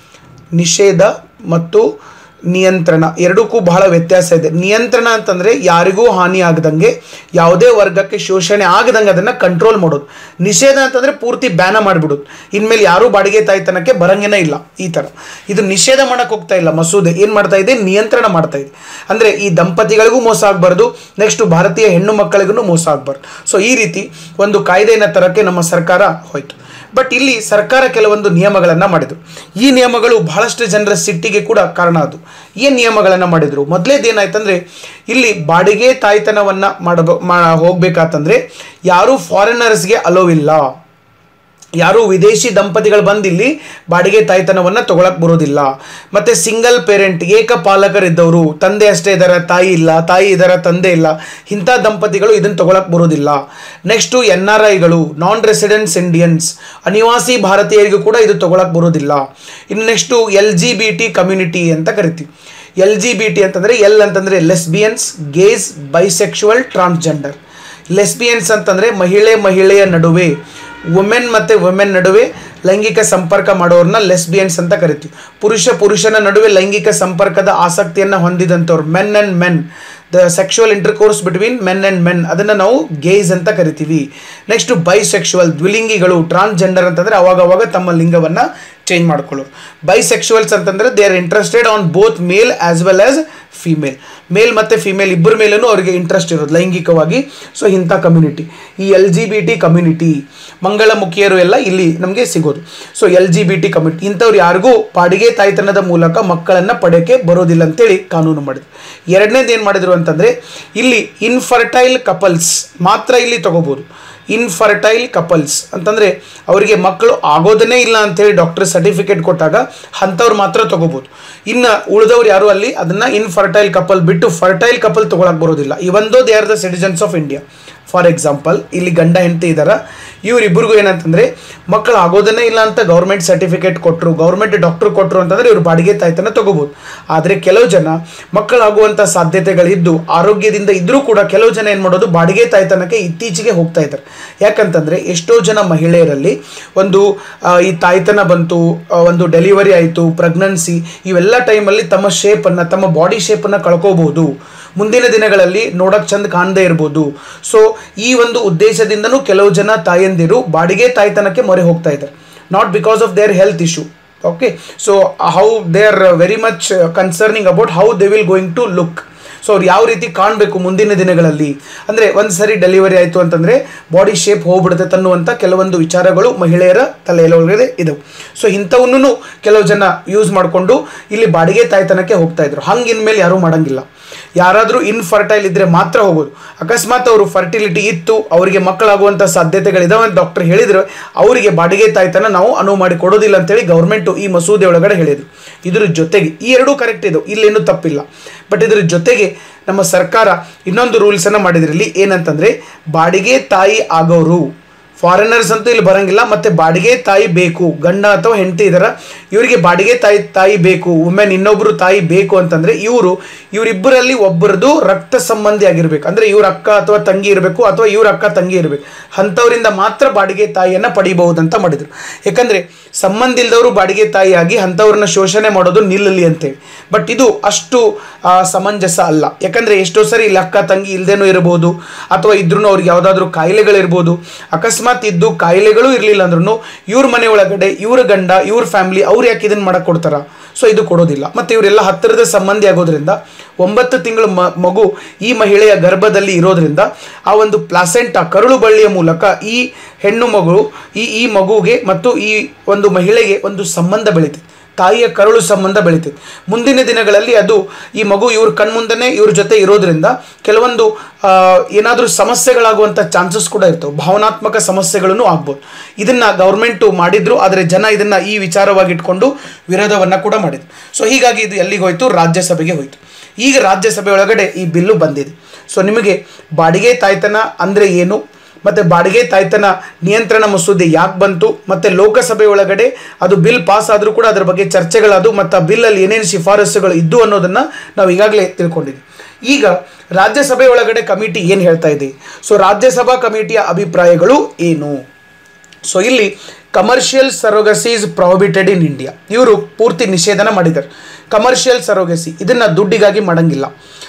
ನಿಷೇಧ ಮತ್ತು ನಿಯಂತ್ರಣ ಎರಡಕ್ಕೂ ಬಹಳ ವ್ಯತ್ಯಾಸ ಇದೆ ನಿಯಂತ್ರಣ ಅಂತಂದರೆ ಯಾರಿಗೂ ಹಾನಿ ಆಗದಂಗೆ ಯಾವುದೇ ವರ್ಗಕ್ಕೆ ಶೋಷಣೆ ಆಗದಂಗೆ ಅದನ್ನು ಕಂಟ್ರೋಲ್ ಮಾಡೋದು ನಿಷೇಧ ಅಂತಂದರೆ ಪೂರ್ತಿ ಬ್ಯಾನ ಮಾಡಿಬಿಡೋದು ಇನ್ಮೇಲೆ ಯಾರೂ ಬಾಡಿಗೆ ತಾಯ್ತನಕ್ಕೆ ಬರಂಗೇನೇ ಇಲ್ಲ ಈ ಥರ ಇದು ನಿಷೇಧ ಮಾಡೋಕ್ಕೆ ಹೋಗ್ತಾ ಇಲ್ಲ ಮಸೂದೆ ಏನು ಮಾಡ್ತಾ ಇದೆ ನಿಯಂತ್ರಣ ಮಾಡ್ತಾ ಇದೆ ಅಂದರೆ ಈ ದಂಪತಿಗಳಿಗೂ ಮೋಸ ಆಗಬಾರ್ದು ನೆಕ್ಸ್ಟ್ ಭಾರತೀಯ ಹೆಣ್ಣು ಮಕ್ಕಳಿಗೂ ಮೋಸ ಆಗಬಾರ್ದು ಸೊ ಈ ರೀತಿ ಒಂದು ಕಾಯ್ದೆಯನ್ನು ತರಕ್ಕೆ ನಮ್ಮ ಸರ್ಕಾರ ಹೋಯಿತು ಬಟ್ ಇಲ್ಲಿ ಸರ್ಕಾರ ಕೆಲವೊಂದು ನಿಯಮಗಳನ್ನು ಮಾಡಿದರು ಈ ನಿಯಮಗಳು ಬಹಳಷ್ಟು ಜನರ ಸಿಟ್ಟಿಗೆ ಕೂಡ ಕಾರಣ ಅದು ಏನು ನಿಯಮಗಳನ್ನು ಮಾಡಿದರು ಮೊದಲೇದು ಏನಾಯ್ತಂದ್ರೆ ಇಲ್ಲಿ ಬಾಡಿಗೆ ತಾಯ್ತನವನ್ನು ಮಾಡಬ ಮಾ ಹೋಗ್ಬೇಕಾತಂದ್ರೆ ಯಾರೂ ಫಾರಿನರ್ಸ್ಗೆ ಅಲೋವಿಲ್ಲ ಯಾರು ವಿದೇಶಿ ದಂಪತಿಗಳು ಬಂದು ಇಲ್ಲಿ ಬಾಡಿಗೆ ತಾಯ್ತನವನ್ನು ತಗೊಳಕ್ ಬರೋದಿಲ್ಲ ಮತ್ತೆ ಸಿಂಗಲ್ ಪೇರೆಂಟ್ ಏಕಪಾಲಕರಿದ್ದವರು ತಂದೆ ಅಷ್ಟೇ ಇದ್ದಾರೆ ತಾಯಿ ಇಲ್ಲ ತಾಯಿ ಇದ್ದಾರೆ ತಂದೆ ಇಲ್ಲ ಇಂಥ ದಂಪತಿಗಳು ಇದನ್ನು ತಗೊಳಕ್ ಬರೋದಿಲ್ಲ ನೆಕ್ಸ್ಟು ಎನ್ ಆರ್ ಐಗಳು ನಾನ್ ರೆಸಿಡೆನ್ಸ್ ಇಂಡಿಯನ್ಸ್ ಅನಿವಾಸಿ ಭಾರತೀಯರಿಗೂ ಕೂಡ ಇದು ತಗೊಳಕ್ ಬರೋದಿಲ್ಲ ಇನ್ನು next L G B T community ಅಂತ ಕರಿತೀವಿ ಎಲ್ ಜಿ ಬಿ ಟಿ ಅಂತಂದರೆ ಎಲ್ ಅಂತಂದರೆ lesbians gays bisexual transgender lesbians ಅಂತಂದರೆ ಮಹಿಳೆ ಮಹಿಳೆಯ ನಡುವೆ ವುಮೆನ್ ಮತ್ತು ವುಮೆನ್ ನಡುವೆ ಲೈಂಗಿಕ ಸಂಪರ್ಕ ಮಾಡೋರನ್ನ ಲೆಸ್ಬಿಯನ್ಸ್ ಅಂತ ಕರಿತೀವಿ ಪುರುಷ ಪುರುಷನ ನಡುವೆ ಲೈಂಗಿಕ ಸಂಪರ್ಕದ ಆಸಕ್ತಿಯನ್ನು ಹೊಂದಿದಂಥವ್ರು men and men the sexual intercourse between men and men ಅದನ್ನು ನಾವು ಗೇಸ್ ಅಂತ ಕರಿತೀವಿ ನೆಕ್ಸ್ಟ್ ಬೈಸೆಕ್ಷುವಲ್ ದ್ವಿಲಿಂಗಿಗಳು ಟ್ರಾನ್ಸ್ಜೆಂಡರ್ ಅಂತಂದರೆ ಅವಾಗವಾಗ ತಮ್ಮ ಲಿಂಗವನ್ನು ಚೇಂಜ್ ಮಾಡ್ಕೊಳ್ಳೋರು ಬೈಸೆಕ್ಷುವಲ್ಸ್ ಅಂತಂದರೆ they are interested on both male as well as female male ಮತ್ತು ಫಿಮೇಲ್ ಇಬ್ಬರ ಮೇಲೂ ಅವರಿಗೆ ಇಂಟ್ರೆಸ್ಟ್ ಇರೋದು ಲೈಂಗಿಕವಾಗಿ ಸೊ ಇಂಥ ಕಮ್ಯುನಿಟಿ ಈ L G B T community ಮಂಗಳಮುಖಿಯರು ಎಲ್ಲ ಇಲ್ಲಿ ನಮಗೆ ಸಿಗೋದು so L G B T community ಇಂಥವ್ರು ಯಾರಿಗೂ ಬಾಡಿಗೆ ತಾಯ್ತನದ ಮೂಲಕ ಮಕ್ಕಳನ್ನು ಪಡೆಯೋಕ್ಕೆ ಬರೋದಿಲ್ಲ ಅಂತೇಳಿ ಕಾನೂನು ಮಾಡಿದ್ರು ಎರಡನೇದು ಏನು ಮಾಡಿದ್ರು ಅಂತಂದರೆ ಇಲ್ಲಿ ಇನ್ಫರ್ಟೈಲ್ ಕಪಲ್ಸ್ ಮಾತ್ರ ಇಲ್ಲಿ ತಗೋಬೋದು ಇನ್ಫರ್ಟೈಲ್ ಕಪಲ್ಸ್ ಅಂತಂದರೆ ಅವರಿಗೆ ಮಕ್ಕಳು ಆಗೋದನ್ನೇ ಇಲ್ಲ ಅಂತೇಳಿ ಡಾಕ್ಟರ್ ಸರ್ಟಿಫಿಕೇಟ್ ಕೊಟ್ಟಾಗ ಅಂಥವ್ರು ಮಾತ್ರ ತಗೋಬೋದು ಇನ್ನು ಉಳಿದವ್ರು ಯಾರು ಅಲ್ಲಿ ಅದನ್ನು ಇನ್ಫರ್ಟೈಲ್ ಕಪಲ್ ಬಿಟ್ಟು ಫರ್ಟೈಲ್ ಕಪಲ್ ತೊಗೊಳಕ್ಕೆ ಬರೋದಿಲ್ಲ ಇವೊಂದು they are the citizens of India for example ಇಲ್ಲಿ ಗಂಡ ಹೆಂಡತಿ ಇದ್ದಾರೆ ಇವರಿಬ್ಬರಿಗೂ ಏನಂತಂದರೆ ಮಕ್ಕಳು ಆಗೋದನ್ನೇ ಇಲ್ಲ ಅಂತ ಗೌರ್ಮೆಂಟ್ ಸರ್ಟಿಫಿಕೇಟ್ ಕೊಟ್ಟರು ಗೌರ್ಮೆಂಟ್ ಡಾಕ್ಟ್ರು ಕೊಟ್ಟರು ಅಂತಂದರೆ ಇವರು ಬಾಡಿಗೆ ತಾಯ್ತನ ತಗೋಬೋದು ಆದರೆ ಕೆಲವು ಜನ ಮಕ್ಕಳಾಗುವಂಥ ಸಾಧ್ಯತೆಗಳಿದ್ದು ಆರೋಗ್ಯದಿಂದ ಇದ್ದರೂ ಕೂಡ ಕೆಲವು ಜನ ಏನು ಮಾಡೋದು ಬಾಡಿಗೆ ತಾಯ್ತನಕ್ಕೆ ಇತ್ತೀಚೆಗೆ ಹೋಗ್ತಾ ಇದ್ದಾರೆ ಯಾಕಂತಂದರೆ ಎಷ್ಟೋ ಜನ ಮಹಿಳೆಯರಲ್ಲಿ ಒಂದು ಆ, ಈ ತಾಯ್ತನ ಬಂತು ಆ, ಒಂದು ಡೆಲಿವರಿ ಆಯಿತು ಪ್ರೆಗ್ನೆನ್ಸಿ ಇವೆಲ್ಲ ಟೈಮಲ್ಲಿ ತಮ್ಮ ಶೇಪನ್ನು ತಮ್ಮ ಬಾಡಿ ಶೇಪನ್ನು ಕಳ್ಕೋಬಹುದು ಮುಂದಿನ ದಿನಗಳಲ್ಲಿ ನೋಡಕ್ ಚಂದ ಕಾಣದೇ ಇರ್ಬೋದು ಸೊ ಈ ಒಂದು ಉದ್ದೇಶದಿಂದನೂ ಕೆಲವು ಜನ ತಾಯಂದಿರು ಬಾಡಿಗೆ ತಾಯ್ತನಕ್ಕೆ ಮೊರೆ ಹೋಗ್ತಾ ಇದ್ದಾರೆ not because of their health issue okay so how they are very much concerning about how they will going to look so ಅವ್ರು ಯಾವ ರೀತಿ ಕಾಣಬೇಕು ಮುಂದಿನ ದಿನಗಳಲ್ಲಿ ಅಂದರೆ ಒಂದು ಸರಿ ಡೆಲಿವರಿ ಆಯಿತು ಅಂತಂದರೆ ಬಾಡಿ ಶೇಪ್ ಹೋಗ್ಬಿಡುತ್ತೆ ತನ್ನುವಂಥ ಕೆಲವೊಂದು ವಿಚಾರಗಳು ಮಹಿಳೆಯರ ತಲೆಯೊಳಗಡೆ ಇದ್ದವು ಸೊ ಇಂಥವನ್ನೂ ಕೆಲವು ಜನ ಯೂಸ್ ಮಾಡಿಕೊಂಡು ಇಲ್ಲಿ ಬಾಡಿಗೆ ತಾಯ್ತನಕ್ಕೆ ಹೋಗ್ತಾ ಇದ್ರು ಹಂಗೆ ಇನ್ಮೇಲೆ ಯಾರೂ ಮಾಡಂಗಿಲ್ಲ ಯಾರಾದರೂ ಇನ್ಫರ್ಟೈಲ್ ಇದ್ದರೆ ಮಾತ್ರ ಹೋಗೋದು ಅಕಸ್ಮಾತ್ ಅವರು ಫರ್ಟಿಲಿಟಿ ಇತ್ತು ಅವರಿಗೆ ಮಕ್ಕಳಾಗುವಂಥ ಸಾಧ್ಯತೆಗಳಿದಾವೆ ಅಂತ ಡಾಕ್ಟರ್ ಹೇಳಿದ್ರು ಅವರಿಗೆ ಬಾಡಿಗೆ ತಾಯ್ತನ ನಾವು ಅನುವು ಮಾಡಿ ಕೊಡೋದಿಲ್ಲ ಅಂತೇಳಿ ಗೌರ್ಮೆಂಟು ಈ ಮಸೂದೆ ಒಳಗಡೆ ಹೇಳಿದ್ರು ಇದ್ರ ಜೊತೆಗೆ ಈ ಎರಡೂ ಕರೆಕ್ಟ್ ಇದು ಇಲ್ಲೇನು ತಪ್ಪಿಲ್ಲ ಬಟ್ ಇದ್ರ ಜೊತೆಗೆ ನಮ್ಮ ಸರ್ಕಾರ ಇನ್ನೊಂದು ರೂಲ್ಸನ್ನು ಮಾಡಿದ್ರಲ್ಲಿ ಏನಂತಂದರೆ ಬಾಡಿಗೆ ತಾಯಿ ಆಗೋರು ಫಾರಿನರ್ಸ್ ಅಂತೂ ಇಲ್ಲಿ ಬರಂಗಿಲ್ಲ ಮತ್ತು ಬಾಡಿಗೆ ತಾಯಿ ಬೇಕು ಗಂಡ ಅಥವಾ ಹೆಂಡತಿ ಇದರ ಇವರಿಗೆ ಬಾಡಿಗೆ ತಾಯಿ ತಾಯಿ ಬೇಕು ವುಮೆನ್ ಇನ್ನೊಬ್ರು ತಾಯಿ ಬೇಕು ಅಂತಂದ್ರೆ ಇವರು ಇವರಿಬ್ಬರಲ್ಲಿ ಒಬ್ಬರದು ರಕ್ತ ಸಂಬಂಧಿ ಆಗಿರ್ಬೇಕು ಅಂದ್ರೆ ಇವ್ರ ಅಕ್ಕ ಅಥವಾ ತಂಗಿ ಇರಬೇಕು ಅಥವಾ ಇವ್ರ ಅಕ್ಕ ತಂಗಿ ಇರಬೇಕು ಅಂಥವರಿಂದ ಮಾತ್ರ ಬಾಡಿಗೆ ತಾಯಿಯನ್ನ ಪಡಿಬಹುದಂತ ಮಾಡಿದ್ರು ಯಾಕಂದ್ರೆ ಸಂಬಂಧ ಇಲ್ದವರು ಬಾಡಿಗೆ ತಾಯಿಯಾಗಿ ಅಂಥವ್ರನ್ನ ಶೋಷಣೆ ಮಾಡೋದು ನಿಲ್ಲಲಿ ಅಂತೇಳಿ ಬಟ್ ಇದು ಅಷ್ಟು ಆ, ಸಮಂಜಸ ಅಲ್ಲ ಯಾಕಂದ್ರೆ ಎಷ್ಟೋ ಸರಿ ಇಲ್ಲಿ ಅಕ್ಕ ತಂಗಿ ಇಲ್ದೇನೂ ಇರಬಹುದು ಅಥವಾ ಇದ್ರೂ ಅವ್ರಿಗೆ ಯಾವುದಾದ್ರೂ ಕಾಯಿಲೆಗಳಿರ್ಬೋದು ಅಕಸ್ಮಾತ್ ಇದ್ದು ಕಾಯಿಲೆಗಳು ಇರಲಿಲ್ಲ ಅಂದ್ರೂ ಇವ್ರ ಮನೆ ಒಳಗಡೆ ಇವ್ರ ಗಂಡ ಇವ್ರ ಫ್ಯಾಮಿಲಿ ಅವ್ರು ಯಾಕೆ ಇದನ್ನ ಮಾಡಕ್ ಕೊಡ್ತಾರ ಸೊ ಇದು ಕೊಡೋದಿಲ್ಲ ಮತ್ತೆ ಇವರೆಲ್ಲ ಹತ್ತಿರದ ಸಂಬಂಧಿ ಆಗೋದ್ರಿಂದ ಒಂಬತ್ತು ತಿಂಗಳ ಮ- ಮಗು ಈ ಮಹಿಳೆಯ ಗರ್ಭದಲ್ಲಿ ಇರೋದ್ರಿಂದ ಆ ಒಂದು ಪ್ಲಾಸೆಂಟಾ ಕರುಳು ಬಳ್ಳಿಯ ಮೂಲಕ ಈ ಹೆಣ್ಣು ಮಗು ಈ ಈ ಮಗುಗೆ ಮತ್ತು ಈ ಒಂದು ಮಹಿಳೆಗೆ ಒಂದು ಸಂಬಂಧ ಬೆಳೀತದೆ ತಾಯಿಯ ಕರುಳು ಸಂಬಂಧ ಬೆಳೀತದೆ ಮುಂದಿನ ದಿನಗಳಲ್ಲಿ ಅದು ಈ ಮಗು ಇವ್ರ ಕಣ್ಮುಂದನೆ ಇವ್ರ ಜೊತೆ ಇರೋದ್ರಿಂದ ಕೆಲವೊಂದು ಏನಾದರೂ ಸಮಸ್ಯೆಗಳಾಗುವಂಥ ಚಾನ್ಸಸ್ ಕೂಡ ಇರ್ತವೆ ಭಾವನಾತ್ಮಕ ಸಮಸ್ಯೆಗಳನ್ನು ಆಗ್ಬೋದು ಇದನ್ನ ಗೌರ್ಮೆಂಟು ಮಾಡಿದ್ರು ಆದರೆ ಜನ ಇದನ್ನ ಈ ವಿಚಾರವಾಗಿ ಇಟ್ಕೊಂಡು ವಿರೋಧವನ್ನ ಕೂಡ ಮಾಡಿದ್ರು ಸೊ ಹೀಗಾಗಿ ಇದು ಎಲ್ಲಿಗೆ ಹೋಯ್ತು ರಾಜ್ಯಸಭೆಗೆ ಹೋಯ್ತು ಈಗ ರಾಜ್ಯಸಭೆ ಒಳಗಡೆ ಈ ಬಿಲ್ಲು ಬಂದಿದೆ ಸೊ ನಿಮಗೆ ಬಾಡಿಗೆ ತಾಯ್ತನ ಅಂದರೆ ಏನು ಮತ್ತು ಬಾಡಿಗೆ ತಾಯ್ತನ ನಿಯಂತ್ರಣ ಮಸೂದೆ ಯಾಕೆ ಬಂತು ಮತ್ತು ಲೋಕಸಭೆ ಒಳಗಡೆ ಅದು ಬಿಲ್ ಪಾಸ್ ಆದರೂ ಕೂಡ ಅದರ ಬಗ್ಗೆ ಚರ್ಚೆಗಳಾದವು ಮತ್ತು ಆ ಬಿಲ್ಲಲ್ಲಿ ಏನೇನು ಶಿಫಾರಸುಗಳು ಇದ್ದು ಅನ್ನೋದನ್ನು ನಾವು ಈಗಾಗಲೇ ತಿಳ್ಕೊಂಡಿದ್ವಿ ಈಗ ರಾಜ್ಯಸಭೆ ಒಳಗಡೆ ಕಮಿಟಿ ಏನು ಹೇಳ್ತಾ ಇದೆ ಸೊ ರಾಜ್ಯಸಭಾ ಕಮಿಟಿಯ ಅಭಿಪ್ರಾಯಗಳು ಏನು ಸೊ ಇಲ್ಲಿ commercial surrogacy is prohibited in India ಇವರು ಪೂರ್ತಿ ನಿಷೇಧನ ಮಾಡಿದ್ದಾರೆ ಕಮರ್ಷಿಯಲ್ ಸರೋಗಸಿ ಇದನ್ನು ದುಡ್ಡಿಗಾಗಿ ಮಾಡಂಗಿಲ್ಲ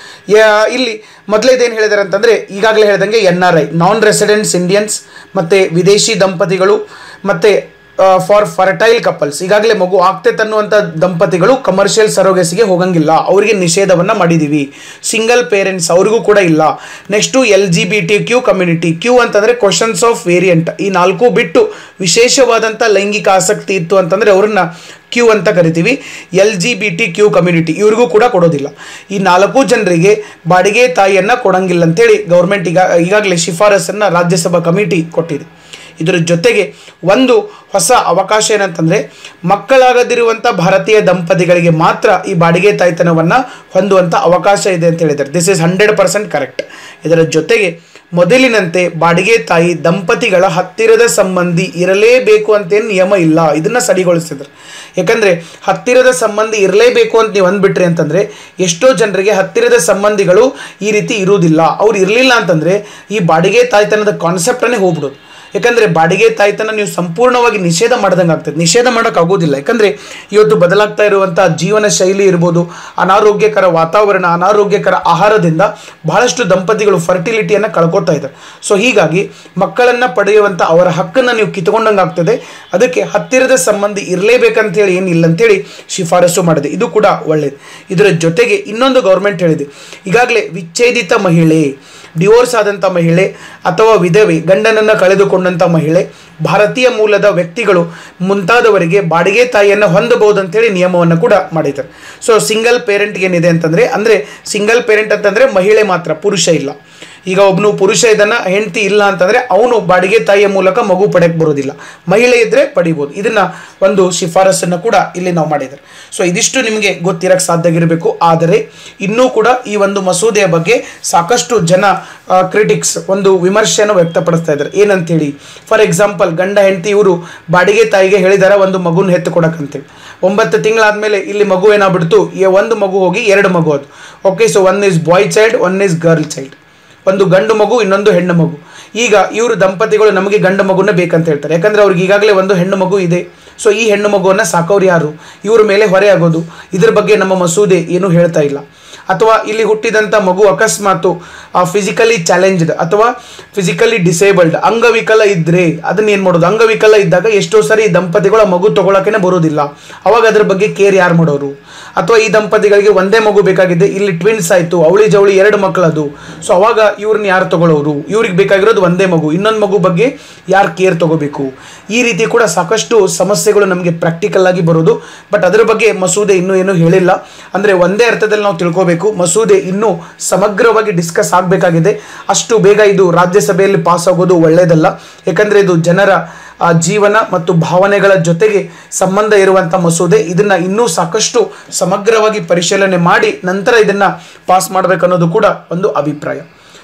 ಯಾ- ಇಲ್ಲಿ ಮೊದಲೇದೇನು ಹೇಳಿದ್ದಾರೆ ಅಂತಂದರೆ ಈಗಾಗಲೇ ಹೇಳ್ದಂಗೆ N R I non residents Indians ಮತ್ತು ವಿದೇಶಿ ದಂಪತಿಗಳು ಮತ್ತು ಫಾರ್ ಫರ್ಟೈಲ್ ಕಪಲ್ಸ್ ಈಗಾಗಲೇ ಮಗು ಆಗ್ತೈತೆ ಅನ್ನುವಂಥ ದಂಪತಿಗಳು ಕಮರ್ಷಿಯಲ್ ಸರೋಗಸಿಗೆ ಹೋಗಂಗಿಲ್ಲ ಅವರಿಗೆ ನಿಷೇಧವನ್ನು ಮಾಡಿದ್ದೀವಿ ಸಿಂಗಲ್ ಪೇರೆಂಟ್ಸ್ ಅವ್ರಿಗೂ ಕೂಡ ಇಲ್ಲ next L G B T Q community Q ಅಂತಂದರೆ ಕ್ವಶನ್ಸ್ ಆಫ್ ವೇರಿಯಂಟ್ ಈ ನಾಲ್ಕು ಬಿಟ್ಟು ವಿಶೇಷವಾದಂಥ ಲೈಂಗಿಕ ಆಸಕ್ತಿ ಇತ್ತು ಅಂತಂದರೆ ಅವ್ರನ್ನ ಕ್ಯೂ ಅಂತ ಕರಿತೀವಿ L G B T Q community ಇವ್ರಿಗೂ ಕೂಡ ಕೊಡೋದಿಲ್ಲ ಈ ನಾಲ್ಕು ಜನರಿಗೆ ಬಾಡಿಗೆ ತಾಯಿಯನ್ನು ಕೊಡಂಗಿಲ್ಲ ಅಂತೇಳಿ ಗೌರ್ಮೆಂಟ್ ಈಗ ಈಗಾಗಲೇ ಶಿಫಾರಸನ್ನು ರಾಜ್ಯಸಭಾ ಕಮಿಟಿ ಕೊಟ್ಟಿದೆ ಇದರ ಜೊತೆಗೆ ಒಂದು ಹೊಸ ಅವಕಾಶ ಏನಂತಂದರೆ ಮಕ್ಕಳಾಗದಿರುವಂಥ ಭಾರತೀಯ ದಂಪತಿಗಳಿಗೆ ಮಾತ್ರ ಈ ಬಾಡಿಗೆ ತಾಯ್ತನವನ್ನು ಹೊಂದುವಂಥ ಅವಕಾಶ ಇದೆ ಅಂತ ಹೇಳಿದ್ದಾರೆ this is hundred percent correct ಇದರ ಜೊತೆಗೆ ಮೊದಲಿನಂತೆ ಬಾಡಿಗೆ ತಾಯಿ ದಂಪತಿಗಳ ಹತ್ತಿರದ ಸಂಬಂಧಿ ಇರಲೇಬೇಕು ಅಂತೇನು ನಿಯಮ ಇಲ್ಲ ಇದನ್ನ ಸಡಿಗೊಳಿಸಿದ್ರು ಯಾಕಂದ್ರೆ ಹತ್ತಿರದ ಸಂಬಂಧಿ ಇರಲೇಬೇಕು ಅಂತ ನೀವು ಅಂದ್ಬಿಟ್ರಿ ಅಂತಂದ್ರೆ ಎಷ್ಟೋ ಜನರಿಗೆ ಹತ್ತಿರದ ಸಂಬಂಧಿಗಳು ಈ ರೀತಿ ಇರುವುದಿಲ್ಲ ಅವ್ರು ಇರಲಿಲ್ಲ ಅಂತಂದ್ರೆ ಈ ಬಾಡಿಗೆ ತಾಯ್ತನದ ಕಾನ್ಸೆಪ್ಟನ್ನೇ ಹೋಗ್ಬಿಡೋದು ಯಾಕಂದ್ರೆ ಬಾಡಿಗೆ ತಾಯ್ತನ ನೀವು ಸಂಪೂರ್ಣವಾಗಿ ನಿಷೇಧ ಮಾಡ್ದಂಗೆ ಆಗ್ತದೆ ನಿಷೇಧ ಮಾಡೋಕ್ಕಾಗೋದಿಲ್ಲ ಯಾಕಂದ್ರೆ ಇವತ್ತು ಬದಲಾಗ್ತಾ ಇರುವಂಥ ಜೀವನ ಶೈಲಿ ಇರ್ಬೋದು ಅನಾರೋಗ್ಯಕರ ವಾತಾವರಣ ಅನಾರೋಗ್ಯಕರ ಆಹಾರದಿಂದ ಬಹಳಷ್ಟು ದಂಪತಿಗಳು ಫರ್ಟಿಲಿಟಿಯನ್ನು ಕಳ್ಕೊತಾ ಇದ್ದಾರೆ ಸೊ ಹೀಗಾಗಿ ಮಕ್ಕಳನ್ನು ಪಡೆಯುವಂಥ ಅವರ ಹಕ್ಕನ್ನು ನೀವು ಕಿತ್ಕೊಂಡಂಗೆ ಆಗ್ತದೆ ಅದಕ್ಕೆ ಹತ್ತಿರದ ಸಂಬಂಧಿ ಇರಲೇಬೇಕಂತೇಳಿ ಏನಿಲ್ಲ ಅಂತೇಳಿ ಶಿಫಾರಸು ಮಾಡಿದೆ ಇದು ಕೂಡ ಒಳ್ಳೆಯದು ಇದರ ಜೊತೆಗೆ ಇನ್ನೊಂದು ಗೌರ್ಮೆಂಟ್ ಹೇಳಿದೆ ಈಗಾಗಲೇ ವಿಚ್ಛೇದಿತ ಮಹಿಳೆ ಡಿವೋರ್ಸ್ ಆದಂಥ ಮಹಿಳೆ ಅಥವಾ ವಿಧವೆ ಗಂಡನನ್ನು ಕಳೆದುಕೊಂಡಂಥ ಮಹಿಳೆ ಭಾರತೀಯ ಮೂಲದ ವ್ಯಕ್ತಿಗಳು ಮುಂತಾದವರಿಗೆ ಬಾಡಿಗೆ ತಾಯಿಯನ್ನು ಹೊಂದಬಹುದು ಅಂತೇಳಿ ನಿಯಮವನ್ನು ಕೂಡ ಮಾಡಿದ್ದಾರೆ ಸೊ ಸಿಂಗಲ್ ಪೇರೆಂಟ್ ಏನಿದೆ ಅಂತಂದರೆ ಅಂದರೆ ಸಿಂಗಲ್ ಪೇರೆಂಟ್ ಅಂತಂದರೆ ಮಹಿಳೆ ಮಾತ್ರ ಪುರುಷ ಇಲ್ಲ ಈಗ ಒಬ್ಬನು ಪುರುಷ ಇದನ್ನ ಹೆಂಡತಿ ಇಲ್ಲ ಅಂತಂದ್ರೆ ಅವನು ಬಾಡಿಗೆ ತಾಯಿಯ ಮೂಲಕ ಮಗು ಪಡೆಯಕ್ಕೆ ಬರೋದಿಲ್ಲ ಮಹಿಳೆ ಇದ್ರೆ ಪಡಿಬೋದು ಇದನ್ನ ಒಂದು ಶಿಫಾರಸನ್ನು ಕೂಡ ಇಲ್ಲಿ ನಾವು ಮಾಡಿದ್ದಾರೆ ಸೊ ಇದಿಷ್ಟು ನಿಮಗೆ ಗೊತ್ತಿರಕ್ಕೆ ಸಾಧ್ಯ ಆಗಿರಬೇಕು ಆದರೆ ಇನ್ನೂ ಕೂಡ ಈ ಒಂದು ಮಸೂದೆಯ ಬಗ್ಗೆ ಸಾಕಷ್ಟು ಜನ ಕ್ರಿಟಿಕ್ಸ್ ಒಂದು ವಿಮರ್ಶೆಯನ್ನು ವ್ಯಕ್ತಪಡಿಸ್ತಾ ಇದ್ದಾರೆ ಏನಂತೇಳಿ ಫಾರ್ ಎಕ್ಸಾಂಪಲ್ ಗಂಡ ಹೆಂಡತಿ ಇವರು ಬಾಡಿಗೆ ತಾಯಿಗೆ ಹೇಳಿದಾರ ಒಂದು ಮಗುನ ಹೆತ್ತು ಕೊಡಕ್ಕಂತೇಳಿ ಒಂಬತ್ತು ತಿಂಗಳಾದ್ಮೇಲೆ ಇಲ್ಲಿ ಮಗು ಏನಾಗ್ಬಿಡ್ತು ಎ- ಒಂದು ಮಗು ಹೋಗಿ ಎರಡು ಮಗು ಅದು okay so one is boy child one is girl child ಒಂದು ಗಂಡು ಮಗು ಇನ್ನೊಂದು ಹೆಣ್ಣು ಮಗು ಈಗ ಇವರು ದಂಪತಿಗಳು ನಮಗೆ ಗಂಡು ಮಗುನ ಬೇಕಂತ ಹೇಳ್ತಾರೆ ಯಾಕಂದ್ರೆ ಅವ್ರಿಗೆ ಈಗಾಗಲೇ ಒಂದು ಹೆಣ್ಣು ಮಗು ಇದೆ ಸೊ ಈ ಹೆಣ್ಣು ಮಗುವನ್ನು ಸಾಕೋರು ಯಾರು ಇವ್ರ ಮೇಲೆ ಹೊರೆ ಆಗೋದು ಇದ್ರ ಬಗ್ಗೆ ನಮ್ಮ ಮಸೂದೆ ಏನೂ ಹೇಳ್ತಾ ಇಲ್ಲ ಅಥವಾ ಇಲ್ಲಿ ಹುಟ್ಟಿದಂಥ ಮಗು ಅಕಸ್ಮಾತು ಫಿಸಿಕಲಿ ಚಾಲೆಂಜ್ಡ್ ಅಥವಾ ಫಿಸಿಕಲಿ ಡಿಸೇಬಲ್ಡ್ ಅಂಗವಿಕಲ ಇದ್ರೆ ಅದನ್ನ ಏನು ಮಾಡೋದು ಅಂಗವಿಕಲ ಇದ್ದಾಗ ಎಷ್ಟೋ ಸರಿ ಈ ದಂಪತಿಗಳು ಆ ಮಗು ತಗೊಳಕೇನೆ ಬರೋದಿಲ್ಲ ಅವಾಗ ಅದ್ರ ಬಗ್ಗೆ ಕೇರ್ ಯಾರು ಮಾಡೋರು ಅಥವಾ ಈ ದಂಪತಿಗಳಿಗೆ ಒಂದೇ ಮಗು ಬೇಕಾಗಿದೆ ಇಲ್ಲಿ ಟ್ವಿನ್ಸ್ ಆಯಿತು ಅವಳಿ ಜವಳಿ ಎರಡು ಮಕ್ಕಳದು ಸೊ ಅವಾಗ ಇವ್ರನ್ನ ಯಾರು ತಗೊಳ್ಳೋರು ಇವ್ರಿಗೆ ಬೇಕಾಗಿರೋದು ಒಂದೇ ಮಗು ಇನ್ನೊಂದು ಮಗು ಬಗ್ಗೆ ಯಾರು ಕೇರ್ ತಗೋಬೇಕು ಈ ರೀತಿ ಕೂಡ ಸಾಕಷ್ಟು ಸಮಸ್ಯೆಗಳು ನಮಗೆ ಪ್ರಾಕ್ಟಿಕಲ್ ಆಗಿ ಬರೋದು ಬಟ್ ಅದರ ಬಗ್ಗೆ ಮಸೂದೆ ಇನ್ನೂ ಏನೂ ಹೇಳಿಲ್ಲ ಅಂದರೆ ಒಂದೇ ಅರ್ಥದಲ್ಲಿ ನಾವು ತಿಳ್ಕೋಬೇಕು ಮಸೂದೆ ಇನ್ನೂ ಸಮಗ್ರವಾಗಿ ಡಿಸ್ಕಸ್ ಆಗಬೇಕಾಗಿದೆ ಅಷ್ಟು ಬೇಗ ಇದು ರಾಜ್ಯಸಭೆಯಲ್ಲಿ ಪಾಸ್ ಆಗೋದು ಒಳ್ಳೆಯದಲ್ಲ ಯಾಕಂದರೆ ಇದು ಜನರ ಆ ಜೀವನ ಮತ್ತು ಭಾವನೆಗಳ ಜೊತೆಗೆ ಸಂಬಂಧ ಇರುವಂಥ ಮಸೂದೆ ಇದನ್ನ ಇನ್ನೂ ಸಾಕಷ್ಟು ಸಮಗ್ರವಾಗಿ ಪರಿಶೀಲನೆ ಮಾಡಿ ನಂತರ ಇದನ್ನ ಪಾಸ್ ಮಾಡಬೇಕನ್ನೋದು ಕೂಡ ಒಂದು ಅಭಿಪ್ರಾಯ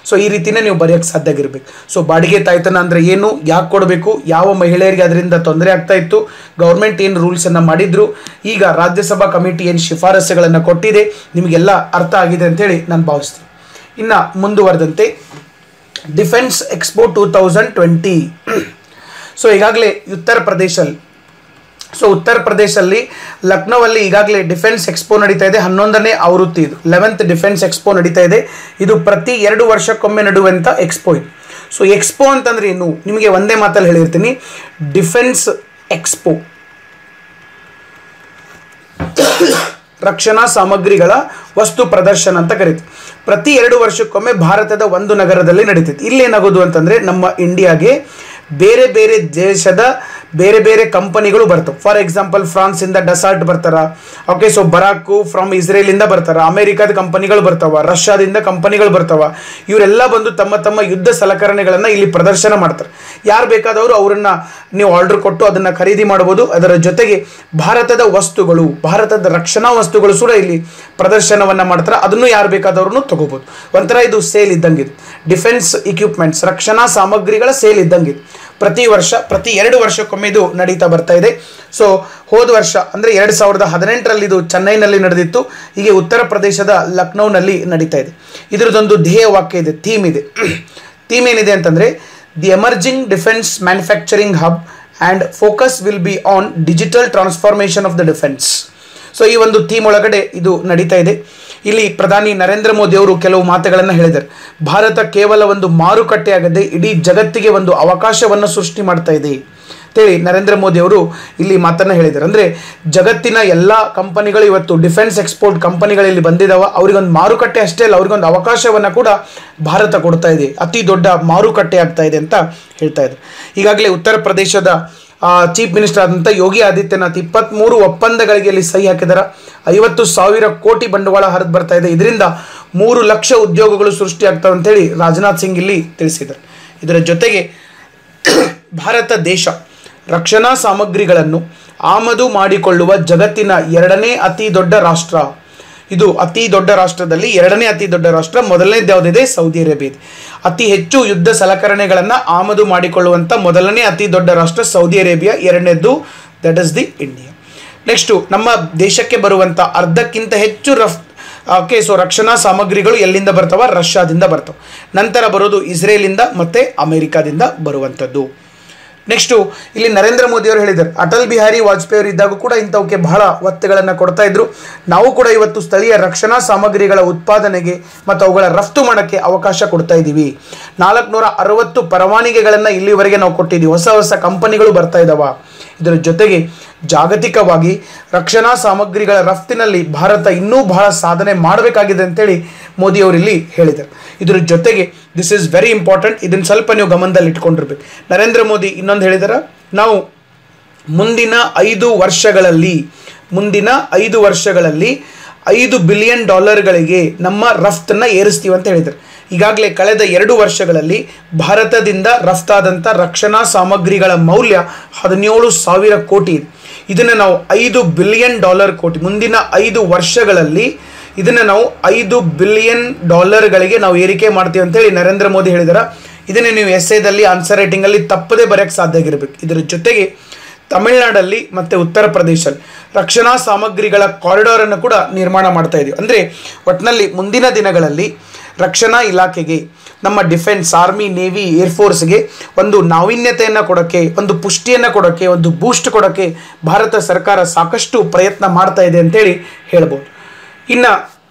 ಸೊ ಈ ರೀತಿನೇ ನೀವು ಬರೆಯೋಕ್ಕೆ ಸಾಧ್ಯ ಆಗಿರ್ಬೇಕು ಸೊ ಬಾಡಿಗೆ ತಾಯ್ತನ ಅಂದರೆ ಏನು ಯಾಕೆ ಕೊಡಬೇಕು ಯಾವ ಮಹಿಳೆಯರಿಗೆ ಅದರಿಂದ ತೊಂದರೆ ಆಗ್ತಾ ಇತ್ತು ಗೌರ್ಮೆಂಟ್ ಏನು ರೂಲ್ಸನ್ನು ಮಾಡಿದ್ರು ಈಗ ರಾಜ್ಯಸಭಾ ಕಮಿಟಿ ಏನು ಶಿಫಾರಸುಗಳನ್ನು ಕೊಟ್ಟಿದೆ ನಿಮಗೆಲ್ಲ ಅರ್ಥ ಆಗಿದೆ ಅಂತೇಳಿ ನಾನು ಭಾವಿಸ್ತೀನಿ ಇನ್ನು ಮುಂದುವರೆದಂತೆ defence expo two thousand twenty so ಈಗಾಗಲೇ ಉತ್ತರ ಪ್ರದೇಶಲ್ಲಿ ಸೊ ಉತ್ತರ ಪ್ರದೇಶಲ್ಲಿ ಲಕ್ನೋವಲ್ಲಿ ಈಗಾಗಲೇ ಡಿಫೆನ್ಸ್ ಎಕ್ಸ್ಪೋ ನಡೀತಾ ಇದೆ ಹನ್ನೊಂದನೇ ಆವೃತ್ತಿ ಇದು ಲೆವೆಂತ್ ಡಿಫೆನ್ಸ್ ಎಕ್ಸ್ಪೋ ನಡೀತಾ ಇದೆ ಇದು ಪ್ರತಿ ಎರಡು ವರ್ಷಕ್ಕೊಮ್ಮೆ ನಡುವಂಥ ಎಕ್ಸ್ಪೋ ಇದು ಸೊ ಎಕ್ಸ್ಪೋ ಅಂತಂದ್ರೆ ಏನು ನಿಮಗೆ ಒಂದೇ ಮಾತಲ್ಲಿ ಹೇಳಿರ್ತೀನಿ ಡಿಫೆನ್ಸ್ ಎಕ್ಸ್ಪೋ ರಕ್ಷಣಾ ಸಾಮಗ್ರಿಗಳ ವಸ್ತು ಪ್ರದರ್ಶನ ಅಂತ ಕರಿತೀವಿ ಪ್ರತಿ ಎರಡು ವರ್ಷಕ್ಕೊಮ್ಮೆ ಭಾರತದ ಒಂದು ನಗರದಲ್ಲಿ ನಡೀತೈತಿ ಇಲ್ಲೇನಾಗೋದು ಅಂತಂದರೆ ನಮ್ಮ ಇಂಡಿಯಾಗೆ ಬೇರೆ ಬೇರೆ ದೇಶದ ಬೇರೆ ಬೇರೆ ಕಂಪನಿಗಳು ಬರ್ತವೆ ಫಾರ್ ಎಕ್ಸಾಂಪಲ್ ಫ್ರಾನ್ಸಿಂದ ಡಸಾಲ್ಟ್ ಬರ್ತಾರ ಓಕೆ ಸೊ ಬರಾಕು ಫ್ರಮ್ ಇಸ್ರೇಲಿಂದ ಬರ್ತಾರ ಅಮೆರಿಕದ ಕಂಪನಿಗಳು ಬರ್ತಾವ ರಷ್ಯಾದಿಂದ ಕಂಪನಿಗಳು ಬರ್ತಾವ ಇವರೆಲ್ಲ ಬಂದು ತಮ್ಮ ತಮ್ಮ ಯುದ್ಧ ಸಲಕರಣೆಗಳನ್ನು ಇಲ್ಲಿ ಪ್ರದರ್ಶನ ಮಾಡ್ತಾರೆ ಯಾರು ಬೇಕಾದವರು ಅವರನ್ನ ನೀವು ಆರ್ಡರ್ ಕೊಟ್ಟು ಅದನ್ನು ಖರೀದಿ ಮಾಡ್ಬೋದು ಅದರ ಜೊತೆಗೆ ಭಾರತದ ವಸ್ತುಗಳು ಭಾರತದ ರಕ್ಷಣಾ ವಸ್ತುಗಳು ಕೂಡ ಇಲ್ಲಿ ಪ್ರದರ್ಶನವನ್ನು ಮಾಡ್ತಾರೆ ಅದನ್ನು ಯಾರು ಬೇಕಾದವ್ರು ತಗೋಬೋದು ಒಂಥರ ಇದು ಸೇಲ್ ಇದ್ದಂಗಿದೆ ಡಿಫೆನ್ಸ್ ಇಕ್ವಿಪ್ಮೆಂಟ್ಸ್ ರಕ್ಷಣಾ ಸಾಮಗ್ರಿಗಳ ಸೇಲ್ ಇದ್ದಂಗಿದೆ ಪ್ರತಿ ವರ್ಷ ಪ್ರತಿ ಎರಡು ವರ್ಷಕ್ಕೊಮ್ಮೆ ಇದು ನಡೀತಾ ಬರ್ತಾ ಇದೆ ಸೊ ಹೋದ ವರ್ಷ ಅಂದರೆ ಎರಡು ಸಾವಿರದ ಹದಿನೆಂಟರಲ್ಲಿ ಇದು ಚೆನ್ನೈನಲ್ಲಿ ನಡೆದಿತ್ತು ಹೀಗೆ ಉತ್ತರ ಪ್ರದೇಶದ ಲಕ್ನೋನಲ್ಲಿ ನಡೀತಾ ಇದೆ ಇದರದೊಂದು ಧ್ಯೇಯ ವಾಕ್ಯ ಇದೆ ಥೀಮ್ ಇದೆ ಥೀಮ್ ಏನಿದೆ ಅಂತಂದರೆ the emerging defence manufacturing hub and focus will be on digital transformation of the defence so ಈ ಒಂದು ಥೀಮ್ ಒಳಗಡೆ ಇದು ನಡೀತಾ ಇದೆ ಇಲ್ಲಿ ಪ್ರಧಾನಿ ನರೇಂದ್ರ ಮೋದಿ ಅವರು ಕೆಲವು ಮಾತುಗಳನ್ನು ಹೇಳಿದ್ದಾರೆ ಭಾರತ ಕೇವಲ ಒಂದು ಮಾರುಕಟ್ಟೆ ಆಗದೆ ಇಡೀ ಜಗತ್ತಿಗೆ ಒಂದು ಅವಕಾಶವನ್ನು ಸೃಷ್ಟಿ ಮಾಡ್ತಾ ಇದೆ ಅಂತೇಳಿ ನರೇಂದ್ರ ಮೋದಿ ಅವರು ಇಲ್ಲಿ ಮಾತನ್ನು ಹೇಳಿದ್ದಾರೆ ಅಂದರೆ ಜಗತ್ತಿನ ಎಲ್ಲ ಕಂಪನಿಗಳು ಇವತ್ತು ಡಿಫೆನ್ಸ್ ಎಕ್ಸ್ಪೋರ್ಟ್ ಕಂಪನಿಗಳಲ್ಲಿ ಬಂದಿದ್ದಾವ ಅವರಿಗೊಂದು ಮಾರುಕಟ್ಟೆ ಅಷ್ಟೇ ಅಲ್ಲ ಅವರಿಗೊಂದು ಅವಕಾಶವನ್ನು ಕೂಡ ಭಾರತ ಕೊಡ್ತಾ ಇದೆ ಅತಿ ದೊಡ್ಡ ಮಾರುಕಟ್ಟೆ ಆಗ್ತಾ ಇದೆ ಅಂತ ಹೇಳ್ತಾ ಇದ್ದಾರೆ ಈಗಾಗಲೇ ಉತ್ತರ ಪ್ರದೇಶದ ಚೀಫ್ ಮಿನಿಸ್ಟರ್ ಆದಂಥ ಯೋಗಿ ಆದಿತ್ಯನಾಥ್ ಇಪ್ಪತ್ತ್ಮೂರು ಒಪ್ಪಂದಗಳಿಗೆ ಇಲ್ಲಿ ಸಹಿ ಹಾಕಿದಾರೆ ಐವತ್ತು ಸಾವಿರ ಕೋಟಿ ಬಂಡವಾಳ ಹರಿದು ಬರ್ತಾ ಇದೆ ಇದರಿಂದ ಮೂರು ಲಕ್ಷ ಉದ್ಯೋಗಗಳು ಸೃಷ್ಟಿಯಾಗ್ತವೆ ಅಂತೇಳಿ ರಾಜನಾಥ್ ಸಿಂಗ್ ಇಲ್ಲಿ ತಿಳಿಸಿದ್ದಾರೆ ಇದರ ಜೊತೆಗೆ ಭಾರತ ದೇಶ ರಕ್ಷಣಾ ಸಾಮಗ್ರಿಗಳನ್ನು ಆಮದು ಮಾಡಿಕೊಳ್ಳುವ ಜಗತ್ತಿನ ಎರಡನೇ ಅತಿ ದೊಡ್ಡ ರಾಷ್ಟ್ರ ಇದು ಅತಿ ದೊಡ್ಡ ರಾಷ್ಟ್ರದಲ್ಲಿ ಎರಡನೇ ಅತಿ ದೊಡ್ಡ ರಾಷ್ಟ್ರ ಮೊದಲನೇದು ಯಾವುದಿದೆ ಸೌದಿ ಅರೇಬಿಯಾ ಇದೆ ಅತಿ ಹೆಚ್ಚು ಯುದ್ಧ ಸಲಕರಣೆಗಳನ್ನು ಆಮದು ಮಾಡಿಕೊಳ್ಳುವಂಥ ಮೊದಲನೇ ಅತಿ ದೊಡ್ಡ ರಾಷ್ಟ್ರ ಸೌದಿ ಅರೇಬಿಯಾ ಎರಡನೇದು that is the India next ನಮ್ಮ ದೇಶಕ್ಕೆ ಬರುವಂಥ ಅರ್ಧಕ್ಕಿಂತ ಹೆಚ್ಚು ರಫ್ ಓಕೆ ಸೊ ರಕ್ಷಣಾ ಸಾಮಗ್ರಿಗಳು ಎಲ್ಲಿಂದ ಬರ್ತಾವ ರಷ್ಯಾದಿಂದ ಬರ್ತವೆ ನಂತರ ಬರೋದು ಇಸ್ರೇಲಿಂದ ಮತ್ತು ಅಮೆರಿಕಾದಿಂದ ಬರುವಂಥದ್ದು ನೆಕ್ಸ್ಟು ಇಲ್ಲಿ ನರೇಂದ್ರ ಮೋದಿ ಅವರು ಹೇಳಿದ್ದಾರೆ ಅಟಲ್ ಬಿಹಾರಿ ವಾಜಪೇಯಿ ಅವರು ಇದ್ದಾಗ ಕೂಡ ಇಂಥವಕ್ಕೆ ಬಹಳ ಒತ್ತುಗಳನ್ನು ಕೊಡ್ತಾ ಇದ್ರು ನಾವು ಕೂಡ ಇವತ್ತು ಸ್ಥಳೀಯ ರಕ್ಷಣಾ ಸಾಮಗ್ರಿಗಳ ಉತ್ಪಾದನೆಗೆ ಮತ್ತು ಅವುಗಳ ರಫ್ತು ಮಾಡೋಕ್ಕೆ ಅವಕಾಶ ಕೊಡ್ತಾ ಇದ್ದೀವಿ ನಾಲ್ಕುನೂರ ಅರವತ್ತು ಪರವಾನಗಿಗಳನ್ನು ಇಲ್ಲಿವರೆಗೆ ನಾವು ಕೊಟ್ಟಿದ್ದೀವಿ ಹೊಸ ಹೊಸ ಕಂಪನಿಗಳು ಬರ್ತಾ ಇದ್ದಾವ ಇದರ ಜೊತೆಗೆ ಜಾಗತಿಕವಾಗಿ ರಕ್ಷಣಾ ಸಾಮಗ್ರಿಗಳ ರಫ್ತಿನಲ್ಲಿ ಭಾರತ ಇನ್ನೂ ಬಹಳ ಸಾಧನೆ ಮಾಡಬೇಕಾಗಿದೆ ಅಂತೇಳಿ ಮೋದಿ ಅವರು ಇಲ್ಲಿ ಹೇಳಿದ್ದಾರೆ ಇದರ ಜೊತೆಗೆ ದಿಸ್ ಈಸ್ ವೆರಿ ಇಂಪಾರ್ಟೆಂಟ್ ಇದನ್ನು ಸ್ವಲ್ಪ ನೀವು ಗಮನದಲ್ಲಿ ಇಟ್ಕೊಂಡಿರ್ಬೇಕು ನರೇಂದ್ರ ಮೋದಿ ಇನ್ನೊಂದು ಹೇಳಿದಾರೆ ನಾವು ಮುಂದಿನ ಐದು ವರ್ಷಗಳಲ್ಲಿ ಮುಂದಿನ ಐದು ವರ್ಷಗಳಲ್ಲಿ ಐದು ಬಿಲಿಯನ್ ಡಾಲರ್ಗಳಿಗೆ ನಮ್ಮ ರಫ್ತನ್ನು ಏರಿಸ್ತೀವಿ ಅಂತ ಹೇಳಿದ್ದಾರೆ ಈಗಾಗಲೇ ಕಳೆದ ಎರಡು ವರ್ಷಗಳಲ್ಲಿ ಭಾರತದಿಂದ ರಫ್ತಾದಂಥ ರಕ್ಷಣಾ ಸಾಮಗ್ರಿಗಳ ಮೌಲ್ಯ ಹದಿನೇಳು ಸಾವಿರ ಕೋಟಿ ಇದೆ ಇದನ್ನು ನಾವು ಐದು ಬಿಲಿಯನ್ ಡಾಲರ್ ಕೋಟಿ ಮುಂದಿನ ಐದು ವರ್ಷಗಳಲ್ಲಿ ಇದನ್ನು ನಾವು ಐದು ಬಿಲಿಯನ್ ಡಾಲರ್ಗಳಿಗೆ ನಾವು ಏರಿಕೆ ಮಾಡ್ತೀವಿ ಅಂತೇಳಿ ನರೇಂದ್ರ ಮೋದಿ ಹೇಳಿದಾರೆ ಇದನ್ನೇ ನೀವು ಎಸ್ ಎದಲ್ಲಿ ಆನ್ಸರ್ ರೈಟಿಂಗಲ್ಲಿ ತಪ್ಪದೇ ಬರೆಯೋಕ್ಕೆ ಸಾಧ್ಯ ಆಗಿರಬೇಕು ಇದರ ಜೊತೆಗೆ ತಮಿಳುನಾಡಲ್ಲಿ ಮತ್ತು ಉತ್ತರ ಪ್ರದೇಶಲ್ಲಿ ರಕ್ಷಣಾ ಸಾಮಗ್ರಿಗಳ ಕಾರಿಡಾರನ್ನು ಕೂಡ ನಿರ್ಮಾಣ ಮಾಡ್ತಾ ಇದ್ದೀವಿ ಅಂದರೆ ಒಟ್ಟಿನಲ್ಲಿ ಮುಂದಿನ ದಿನಗಳಲ್ಲಿ ರಕ್ಷಣಾ ಇಲಾಖೆಗೆ ನಮ್ಮ ಡಿಫೆನ್ಸ್ ಆರ್ಮಿ ನೇವಿ ಏರ್ಫೋರ್ಸ್ಗೆ ಒಂದು ನಾವೀನ್ಯತೆಯನ್ನು ಕೊಡೋಕ್ಕೆ ಒಂದು ಪುಷ್ಟಿಯನ್ನು ಕೊಡೋಕ್ಕೆ ಒಂದು ಬೂಸ್ಟ್ ಕೊಡೋಕ್ಕೆ ಭಾರತ ಸರ್ಕಾರ ಸಾಕಷ್ಟು ಪ್ರಯತ್ನ ಮಾಡ್ತಾ ಇದೆ ಅಂತೇಳಿ ಹೇಳ್ಬೋದು ಇನ್ನು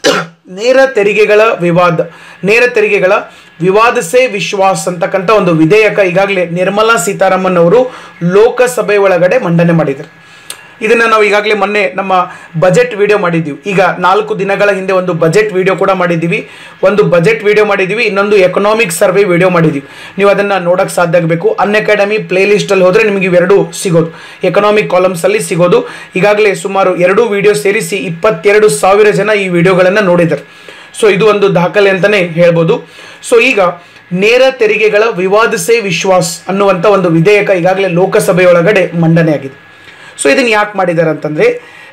ನೇರ ತೆರಿಗೆಗಳ ವಿವಾದ ನೇರ ತೆರಿಗೆಗಳ ವಿವಾದಸೇ ವಿಶ್ವಾಸ್ ಅಂತಕ್ಕಂಥ ಒಂದು ವಿಧೇಯಕ ಈಗಾಗಲೇ ನಿರ್ಮಲಾ ಸೀತಾರಾಮನ್ ಅವರು ಲೋಕಸಭೆ ಒಳಗಡೆ ಮಂಡನೆ ಮಾಡಿದ್ದಾರೆ ಇದನ್ನು ನಾವು ಈಗಾಗಲೇ ಮೊನ್ನೆ ನಮ್ಮ ಬಜೆಟ್ ವಿಡಿಯೋ ಮಾಡಿದ್ದೀವಿ ಈಗ ನಾಲ್ಕು ದಿನಗಳ ಹಿಂದೆ ಒಂದು ಬಜೆಟ್ ವಿಡಿಯೋ ಕೂಡ ಮಾಡಿದ್ದೀವಿ ಒಂದು ಬಜೆಟ್ ವಿಡಿಯೋ ಮಾಡಿದ್ದೀವಿ ಇನ್ನೊಂದು ಎಕನಾಮಿಕ್ ಸರ್ವೆ ವಿಡಿಯೋ ಮಾಡಿದ್ದೀವಿ ನೀವು ಅದನ್ನು ನೋಡೋಕ್ಕೆ ಸಾಧ್ಯ ಆಗಬೇಕು ಅನ್ ಅಕಾಡೆಮಿ ಪ್ಲೇ ಲಿಸ್ಟಲ್ಲಿ ಹೋದರೆ ನಿಮಗೆ ಇವೆರಡು ಸಿಗೋದು ಎಕನಾಮಿಕ್ ಕಾಲಮ್ಸಲ್ಲಿ ಸಿಗೋದು ಈಗಾಗಲೇ ಸುಮಾರು ಎರಡು ವಿಡಿಯೋ ಸೇರಿಸಿ ಇಪ್ಪತ್ತೆರಡು ಸಾವಿರ ಜನ ಈ ವಿಡಿಯೋಗಳನ್ನು ನೋಡಿದ್ದಾರೆ ಸೊ ಇದು ಒಂದು ದಾಖಲೆ ಅಂತಲೇ ಹೇಳ್ಬೋದು ಸೊ ಈಗ ನೇರ ತೆರಿಗೆಗಳ ವಿವಾದಿಸೇ ವಿಶ್ವಾಸ್ ಅನ್ನುವಂಥ ಒಂದು ವಿಧೇಯಕ ಈಗಾಗಲೇ ಲೋಕಸಭೆಯೊಳಗಡೆ ಮಂಡನೆ ಆಗಿದೆ ಸೊ ಇದನ್ನು ಯಾಕೆ ಮಾಡಿದ್ದಾರೆ ಅಂತಂದರೆ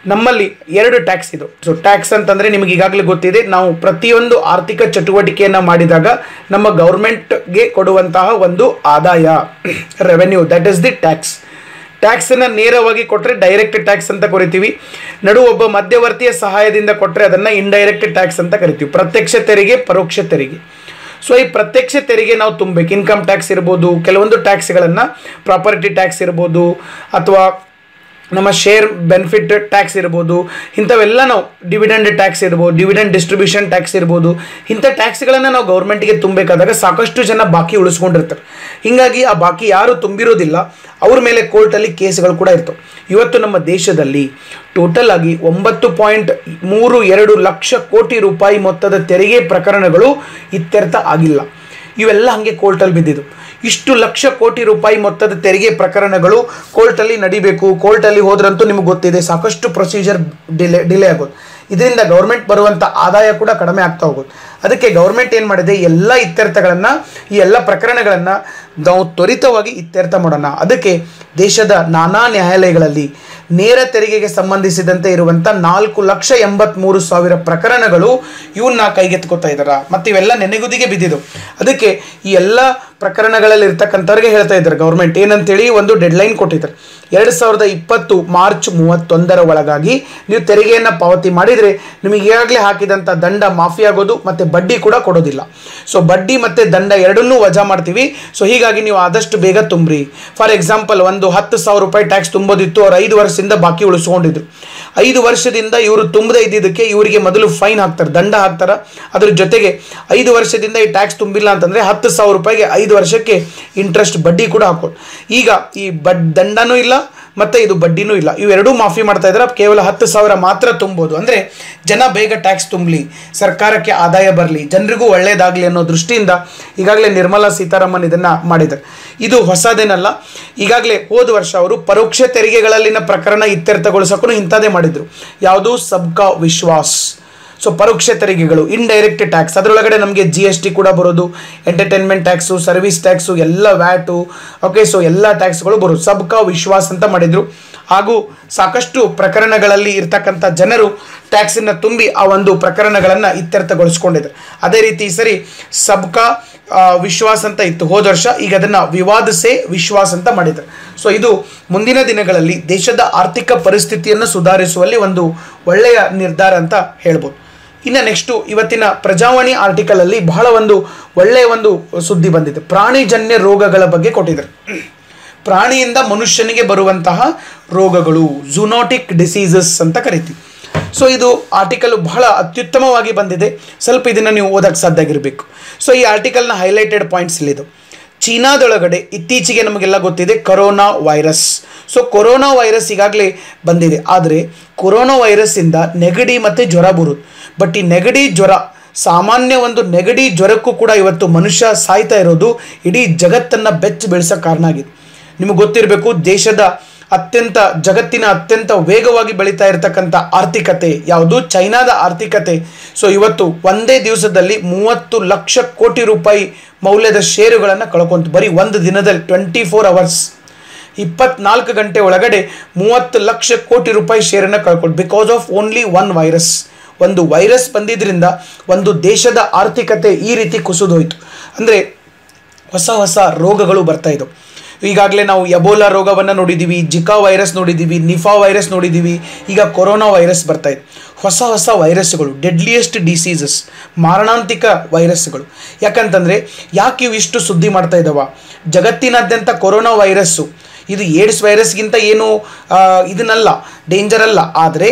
ನಮ್ಮಲ್ಲಿ ಎರಡು ಟ್ಯಾಕ್ಸ್ ಇದು ಸೊ ಟ್ಯಾಕ್ಸ್ ಅಂತಂದರೆ ನಿಮಗೆ ಈಗಾಗಲೇ ಗೊತ್ತಿದೆ ನಾವು ಪ್ರತಿಯೊಂದು ಆರ್ಥಿಕ ಚಟುವಟಿಕೆಯನ್ನು ಮಾಡಿದಾಗ ನಮ್ಮ ಗೌರ್ಮೆಂಟ್ಗೆ ಕೊಡುವಂತಹ ಒಂದು ಆದಾಯ revenue that is the tax ಟ್ಯಾಕ್ಸನ್ನು ನೇರವಾಗಿ ಕೊಟ್ಟರೆ ಡೈರೆಕ್ಟ್ ಟ್ಯಾಕ್ಸ್ ಅಂತ ಕರಿತೀವಿ ನಡು ಒಬ್ಬ ಮಧ್ಯವರ್ತಿಯ ಸಹಾಯದಿಂದ ಕೊಟ್ಟರೆ ಅದನ್ನು ಇಂಡೈರೆಕ್ಟ್ ಟ್ಯಾಕ್ಸ್ ಅಂತ ಕರಿತೀವಿ ಪ್ರತ್ಯಕ್ಷ ತೆರಿಗೆ ಪರೋಕ್ಷ ತೆರಿಗೆ ಸೊ ಈ ಪ್ರತ್ಯಕ್ಷ ತೆರಿಗೆ ನಾವು ತುಂಬಬೇಕು ಇನ್ಕಮ್ ಟ್ಯಾಕ್ಸ್ ಇರ್ಬೋದು ಕೆಲವೊಂದು ಟ್ಯಾಕ್ಸ್ಗಳನ್ನು ಪ್ರಾಪರ್ಟಿ ಟ್ಯಾಕ್ಸ್ ಇರ್ಬೋದು ಅಥವಾ ನಮ್ಮ ಶೇರ್ ಬೆನಿಫಿಟ್ ಟ್ಯಾಕ್ಸ್ ಇರ್ಬೋದು ಇಂಥವೆಲ್ಲ ನಾವು ಡಿವಿಡೆಂಡ್ ಟ್ಯಾಕ್ಸ್ ಇರ್ಬೋದು ಡಿವಿಡೆಂಡ್ ಡಿಸ್ಟ್ರಿಬ್ಯೂಷನ್ ಟ್ಯಾಕ್ಸ್ ಇರ್ಬೋದು ಇಂಥ ಟ್ಯಾಕ್ಸ್ಗಳನ್ನು ನಾವು ಗೌರ್ಮೆಂಟಿಗೆ ತುಂಬಬೇಕಾದಾಗ ಸಾಕಷ್ಟು ಜನ ಬಾಕಿ ಉಳಿಸ್ಕೊಂಡಿರ್ತಾರೆ ಹೀಗಾಗಿ ಆ ಬಾಕಿ ಯಾರು ತುಂಬಿರೋದಿಲ್ಲ ಅವ್ರ ಮೇಲೆ ಕೋರ್ಟಲ್ಲಿ ಕೇಸ್ಗಳು ಕೂಡ ಇರ್ತವೆ ಇವತ್ತು ನಮ್ಮ ದೇಶದಲ್ಲಿ ಟೋಟಲ್ ಆಗಿ ಒಂಬತ್ತು ಪಾಯಿಂಟ್ ಮೂರು ಎರಡು ಲಕ್ಷ ಕೋಟಿ ರೂಪಾಯಿ ಮೊತ್ತದ ತೆರಿಗೆ ಪ್ರಕರಣಗಳು ಇತ್ಯರ್ಥ ಆಗಿಲ್ಲ ಇವೆಲ್ಲ ಹಾಗೆ ಕೋರ್ಟಲ್ಲಿ ಬಿದ್ದಿದ್ದು ಇಷ್ಟು ಲಕ್ಷ ಕೋಟಿ ರೂಪಾಯಿ ಮೊತ್ತದ ತೆರಿಗೆ ಪ್ರಕರಣಗಳು ಕೋರ್ಟಲ್ಲಿ ನಡಿಬೇಕು ಕೋರ್ಟಲ್ಲಿ ಹೋದ್ರಂತೂ ನಿಮಗೆ ಗೊತ್ತಿದೆ ಸಾಕಷ್ಟು ಪ್ರೊಸೀಜರ್ ಡಿಲೇ ಡಿಲೇ ಆಗೋದು ಇದರಿಂದ ಗೌರ್ಮೆಂಟ್ ಬರುವಂಥ ಆದಾಯ ಕೂಡ ಕಡಿಮೆ ಆಗ್ತಾ ಹೋಗೋದು ಅದಕ್ಕೆ ಗೌರ್ಮೆಂಟ್ ಏನು ಮಾಡಿದೆ ಎಲ್ಲ ಇತ್ಯರ್ಥಗಳನ್ನು ಈ ಎಲ್ಲ ಪ್ರಕರಣಗಳನ್ನು ನಾವು ತ್ವರಿತವಾಗಿ ಇತ್ಯರ್ಥ ಮಾಡೋಣ ಅದಕ್ಕೆ ದೇಶದ ನಾನಾ ನ್ಯಾಯಾಲಯಗಳಲ್ಲಿ ನೇರ ತೆರಿಗೆಗೆ ಸಂಬಂಧಿಸಿದಂತೆ ಇರುವಂಥ ನಾಲ್ಕು ಲಕ್ಷ ಎಂಬತ್ಮೂರು ಸಾವಿರ ಪ್ರಕರಣಗಳು ಇವನ್ನ ಕೈಗೆತ್ಕೋತಾ ಇದ್ದಾರ ಮತ್ತು ಇವೆಲ್ಲ ನೆನೆಗುದಿಗೆ ಬಿದ್ದಿದ್ದು ಅದಕ್ಕೆ ಈ ಎಲ್ಲ ಪ್ರಕರಣಗಳಲ್ಲಿ ಇರ್ತಕ್ಕಂಥವ್ರಿಗೆ ಹೇಳ್ತಾ ಇದ್ದಾರೆ ಗೌರ್ಮೆಂಟ್ ಏನಂತೇಳಿ ಒಂದು ಡೆಡ್ಲೈನ್ ಕೊಟ್ಟಿದ್ದಾರೆ ಎರಡು ಸಾವಿರದ ಇಪ್ಪತ್ತು ಮಾರ್ಚ್ ಮೂವತ್ತೊಂದರ ಒಳಗಾಗಿ ನೀವು ತೆರಿಗೆಯನ್ನು ಪಾವತಿ ಮಾಡಿದರೆ ನಿಮಗೆ ಈಗಾಗಲೇ ಹಾಕಿದಂಥ ದಂಡ ಮಾಫಿ ಆಗೋದು ಮತ್ತು ಬಡ್ಡಿ ಕೂಡ ಕೊಡೋದಿಲ್ಲ ಸೊ ಬಡ್ಡಿ ಮತ್ತು ದಂಡ ಎರಡನ್ನೂ ವಜಾ ಮಾಡ್ತೀವಿ ಸೊ ಹೀಗಾಗಿ ನೀವು ಆದಷ್ಟು ಬೇಗ ತುಂಬ್ರಿ ಫಾರ್ ಎಕ್ಸಾಂಪಲ್ ಒಂದು ಹತ್ತು ಸಾವಿರ ರೂಪಾಯಿ ಟ್ಯಾಕ್ಸ್ ತುಂಬೋದಿತ್ತು ಅವ್ರು ಐದು ವರ್ಷದಿಂದ ಬಾಕಿ ಉಳಿಸ್ಕೊಂಡಿದ್ರು ಐದು ವರ್ಷದಿಂದ ಇವರು ತುಂಬದೇ ಇದ್ದಿದ್ದಕ್ಕೆ ಇವರಿಗೆ ಮೊದಲು ಫೈನ್ ಹಾಕ್ತಾರೆ ದಂಡ ಹಾಕ್ತಾರೆ ಅದ್ರ ಜೊತೆಗೆ ಐದು ವರ್ಷದಿಂದ ಈ ಟ್ಯಾಕ್ಸ್ ತುಂಬಿಲ್ಲ ಅಂತಂದರೆ ಹತ್ತು ಸಾವಿರ ರೂಪಾಯಿಗೆ ಐದು ವರ್ಷಕ್ಕೆ ಇಂಟ್ರೆಸ್ಟ್ ಬಡ್ಡಿ ಕೂಡ ಹಾಕೋದು ಈಗ ಈ ಬಡ್ ದಂಡನೂ ಇಲ್ಲ ಮತ್ತು ಇದು ಬಡ್ಡಿನೂ ಇಲ್ಲ ಇವೆರಡೂ ಮಾಫಿ ಮಾಡ್ತಾ ಇದ್ದಾರೆ ಕೇವಲ ಹತ್ತು ಸಾವಿರ ಮಾತ್ರ ತುಂಬೋದು ಅಂದರೆ ಜನ ಬೇಗ ಟ್ಯಾಕ್ಸ್ ತುಂಬಲಿ ಸರ್ಕಾರಕ್ಕೆ ಆದಾಯ ಬರಲಿ ಜನರಿಗೂ ಒಳ್ಳೆಯದಾಗಲಿ ಅನ್ನೋ ದೃಷ್ಟಿಯಿಂದ ಈಗಾಗಲೇ ನಿರ್ಮಲಾ ಸೀತಾರಾಮನ್ ಇದನ್ನು ಮಾಡಿದ್ದಾರೆ ಇದು ಹೊಸದೇನಲ್ಲ ಈಗಾಗಲೇ ಹೋದ ವರ್ಷ ಅವರು ಪರೋಕ್ಷ ತೆರಿಗೆಗಳಲ್ಲಿನ ಪ್ರಕರಣ ಇತ್ಯರ್ಥಗೊಳಿಸೋಕ್ಕೂ ಇಂಥದ್ದೇ ಮಾಡಿದರು ಯಾವುದು ಸಬ್ಕಾ ವಿಶ್ವಾಸ್ ಸೊ ಪರೋಕ್ಷ ತೆರಿಗೆಗಳು ಇಂಡೈರೆಕ್ಟ್ ಟ್ಯಾಕ್ಸ್ ಅದರೊಳಗಡೆ ನಮಗೆ ಜಿ ಎಸ್ ಟಿ ಕೂಡ ಬರೋದು ಎಂಟರ್ಟೈನ್ಮೆಂಟ್ ಟ್ಯಾಕ್ಸು ಸರ್ವಿಸ್ ಟ್ಯಾಕ್ಸು ಎಲ್ಲ ವ್ಯಾಟು ಓಕೆ ಸೊ ಎಲ್ಲ ಟ್ಯಾಕ್ಸ್ಗಳು ಬರೋದು ಸಬ್ಕಾ ವಿಶ್ವಾಸ್ ಅಂತ ಮಾಡಿದರು ಹಾಗೂ ಸಾಕಷ್ಟು ಪ್ರಕರಣಗಳಲ್ಲಿ ಇರ್ತಕ್ಕಂಥ ಜನರು ಟ್ಯಾಕ್ಸನ್ನು ತುಂಬಿ ಆ ಒಂದು ಪ್ರಕರಣಗಳನ್ನು ಇತ್ಯರ್ಥಗೊಳಿಸ್ಕೊಂಡಿದ್ದಾರೆ ಅದೇ ರೀತಿ ಈ ಸರಿ ಸಬ್ಕಾ ಆ, ವಿಶ್ವಾಸ್ ಅಂತ ಇತ್ತು ಹೋದ ವರ್ಷ ಈಗ ಅದನ್ನು ವಿವಾದಸೆ ವಿಶ್ವಾಸ್ ಅಂತ ಮಾಡಿದ್ದಾರೆ ಸೊ ಇದು ಮುಂದಿನ ದಿನಗಳಲ್ಲಿ ದೇಶದ ಆರ್ಥಿಕ ಪರಿಸ್ಥಿತಿಯನ್ನು ಸುಧಾರಿಸುವಲ್ಲಿ ಒಂದು ಒಳ್ಳೆಯ ನಿರ್ಧಾರ ಅಂತ ಹೇಳ್ಬೋದು ಇನ್ನು ನೆಕ್ಸ್ಟು ಇವತ್ತಿನ ಪ್ರಜಾವಾಣಿ ಆರ್ಟಿಕಲಲ್ಲಿ ಬಹಳ ಒಂದು ಒಳ್ಳೆಯ ಒಂದು ಸುದ್ದಿ ಬಂದಿದೆ ಪ್ರಾಣಿಜನ್ಯ ರೋಗಗಳ ಬಗ್ಗೆ ಕೊಟ್ಟಿದ್ದಾರೆ ಪ್ರಾಣಿಯಿಂದ ಮನುಷ್ಯನಿಗೆ ಬರುವಂತಹ ರೋಗಗಳು ಝುನೋಟಿಕ್ ಡಿಸೀಸಸ್ ಅಂತ ಕರಿತೀವಿ ಸೊ ಇದು ಆರ್ಟಿಕಲ್ ಬಹಳ ಅತ್ಯುತ್ತಮವಾಗಿ ಬಂದಿದೆ ಸ್ವಲ್ಪ ಇದನ್ನು ನೀವು ಓದಕ್ಕೆ ಸಾಧ್ಯ ಆಗಿರಬೇಕು ಸೊ ಈ ಆರ್ಟಿಕಲ್ನ ಹೈಲೈಟೆಡ್ ಪಾಯಿಂಟ್ಸ್ ಇಲ್ಲಿದು ಚೀನಾದೊಳಗಡೆ ಇತ್ತೀಚೆಗೆ ನಮಗೆಲ್ಲ ಗೊತ್ತಿದೆ corona virus so corona virus ಈಗಾಗಲೇ ಬಂದಿದೆ ಆದರೆ ಕೊರೋನಾ ವೈರಸ್ಸಿಂದ ನೆಗಡಿ ಮತ್ತು ಜ್ವರ ಬರುದು ಬಟ್ ಈ ನೆಗಡಿ ಜ್ವರ ಸಾಮಾನ್ಯ ಒಂದು ನೆಗಡಿ ಜ್ವರಕ್ಕೂ ಕೂಡ ಇವತ್ತು ಮನುಷ್ಯ ಸಾಯ್ತಾ ಇರೋದು ಇಡೀ ಜಗತ್ತನ್ನು ಬೆಚ್ಚ ಬೀಳ್ಸೋ ಕಾರಣ ಆಗಿದೆ ನಿಮಗೆ ಗೊತ್ತಿರಬೇಕು ದೇಶದ ಅತ್ಯಂತ ಜಗತ್ತಿನ ಅತ್ಯಂತ ವೇಗವಾಗಿ ಬೆಳೀತಾ ಇರತಕ್ಕಂಥ ಆರ್ಥಿಕತೆ ಯಾವುದು ಚೈನಾದ ಆರ್ಥಿಕತೆ ಸೊ ಇವತ್ತು ಒಂದೇ ದಿವಸದಲ್ಲಿ ಮೂವತ್ತು ಲಕ್ಷ ಕೋಟಿ ರೂಪಾಯಿ ಮೌಲ್ಯದ ಷೇರುಗಳನ್ನು ಕಳ್ಕೊಂತು ಬರೀ ಒಂದು ದಿನದಲ್ಲಿ ಟ್ವೆಂಟಿ ಫೋರ್ ಅವರ್ಸ್ ಇಪ್ಪತ್ನಾಲ್ಕು ಗಂಟೆ ಒಳಗಡೆ ಮೂವತ್ತು ಲಕ್ಷ ಕೋಟಿ ರೂಪಾಯಿ ಶೇರನ್ನು ಕಳ್ಕೊಂಡು because of only one virus ಒಂದು ವೈರಸ್ ಬಂದಿದ್ದರಿಂದ ಒಂದು ದೇಶದ ಆರ್ಥಿಕತೆ ಈ ರೀತಿ ಕುಸಿದೋಯ್ತು ಅಂದರೆ ಹೊಸ ಹೊಸ ರೋಗಗಳು ಬರ್ತಾ ಇದ್ದವು ಈಗಾಗಲೇ ನಾವು ಎಬೋಲಾ ರೋಗವನ್ನು ನೋಡಿದ್ದೀವಿ ಜಿಕಾ ವೈರಸ್ ನೋಡಿದ್ದೀವಿ ನಿಫಾ ವೈರಸ್ ನೋಡಿದ್ದೀವಿ ಈಗ ಕೊರೋನಾ ವೈರಸ್ ಬರ್ತಾ ಇದೆ ಹೊಸ ಹೊಸ ವೈರಸ್ಗಳು ಡೆಡ್ಲಿಯೆಸ್ಟ್ ಡಿಸೀಸಸ್ ಮಾರಣಾಂತಿಕ ವೈರಸ್ಗಳು ಯಾಕಂತಂದರೆ ಯಾಕೆ ಇವು ಇಷ್ಟು ಸುದ್ದಿ ಮಾಡ್ತಾ ಇದ್ದಾವ ಜಗತ್ತಿನಾದ್ಯಂತ ಕೊರೋನಾ ವೈರಸ್ಸು ಇದು ಏಡ್ಸ್ ವೈರಸ್ಗಿಂತ ಏನು ಆ, ಇದನ್ನಲ್ಲ ಡೇಂಜರ್ ಅಲ್ಲ ಆದರೆ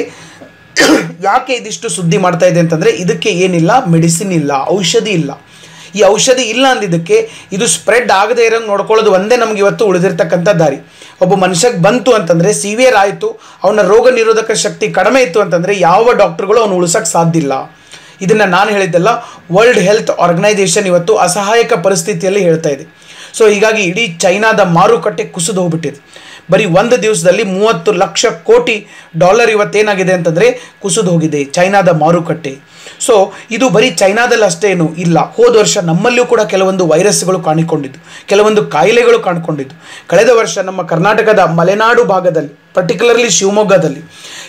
ಯಾಕೆ ಇದಿಷ್ಟು ಸುದ್ದಿ ಮಾಡ್ತಾ ಇದೆ ಅಂತಂದರೆ ಇದಕ್ಕೆ ಏನಿಲ್ಲ ಮೆಡಿಸಿನ್ ಇಲ್ಲ ಔಷಧಿ ಇಲ್ಲ ಈ ಔಷಧಿ ಇಲ್ಲ ಅಂದಿದ್ದಕ್ಕೆ ಇದು ಸ್ಪ್ರೆಡ್ ಆಗದೆ ಇರೋಂಗೆ ನೋಡ್ಕೊಳ್ಳೋದು ಒಂದೇ ನಮ್ಗೆ ಇವತ್ತು ಉಳಿದಿರ್ತಕ್ಕಂಥ ದಾರಿ ಒಬ್ಬ ಮನುಷ್ಯಗೆ ಬಂತು ಅಂತಂದರೆ ಸಿವಿಯರ್ ಆಯಿತು ಅವನ ರೋಗ ನಿರೋಧಕ ಶಕ್ತಿ ಕಡಿಮೆ ಇತ್ತು ಅಂತಂದರೆ ಯಾವ ಡಾಕ್ಟರ್ಗಳು ಅವನು ಉಳಿಸೋಕ್ಕೆ ಸಾಧ್ಯ ಇಲ್ಲ ಇದನ್ನು ನಾನು ಹೇಳಿದ್ದಲ್ಲ ವರ್ಲ್ಡ್ ಹೆಲ್ತ್ ಆರ್ಗನೈಸೇಷನ್ ಇವತ್ತು ಅಸಹಾಯಕ ಪರಿಸ್ಥಿತಿಯಲ್ಲಿ ಹೇಳ್ತಾ ಇದೆ ಸೊ ಹೀಗಾಗಿ ಇಡೀ ಚೈನಾದ ಮಾರುಕಟ್ಟೆ ಕುಸಿದು ಹೋಗ್ಬಿಟ್ಟಿದೆ ಬರೀ ಒಂದು ದಿವಸದಲ್ಲಿ ಮೂವತ್ತು ಲಕ್ಷ ಕೋಟಿ ಡಾಲರ್ ಇವತ್ತೇನಾಗಿದೆ ಅಂತಂದರೆ ಕುಸಿದು ಹೋಗಿದೆ ಚೈನಾದ ಮಾರುಕಟ್ಟೆ ಸೊ ಇದು ಬರೀ ಚೈನಾದಲ್ಲಿ ಅಷ್ಟೇನು ಇಲ್ಲ ಹೋದ ವರ್ಷ ನಮ್ಮಲ್ಲಿಯೂ ಕೂಡ ಕೆಲವೊಂದು ವೈರಸ್ಗಳು ಕಾಣಿಕೊಂಡಿದ್ದು ಕೆಲವೊಂದು ಕಾಯಿಲೆಗಳು ಕಾಣಿಕೊಂಡಿದ್ದು ಕಳೆದ ವರ್ಷ ನಮ್ಮ ಕರ್ನಾಟಕದ ಮಲೆನಾಡು ಭಾಗದಲ್ಲಿ ಪರ್ಟಿಕ್ಯುಲರ್ಲಿ ಶಿವಮೊಗ್ಗದಲ್ಲಿ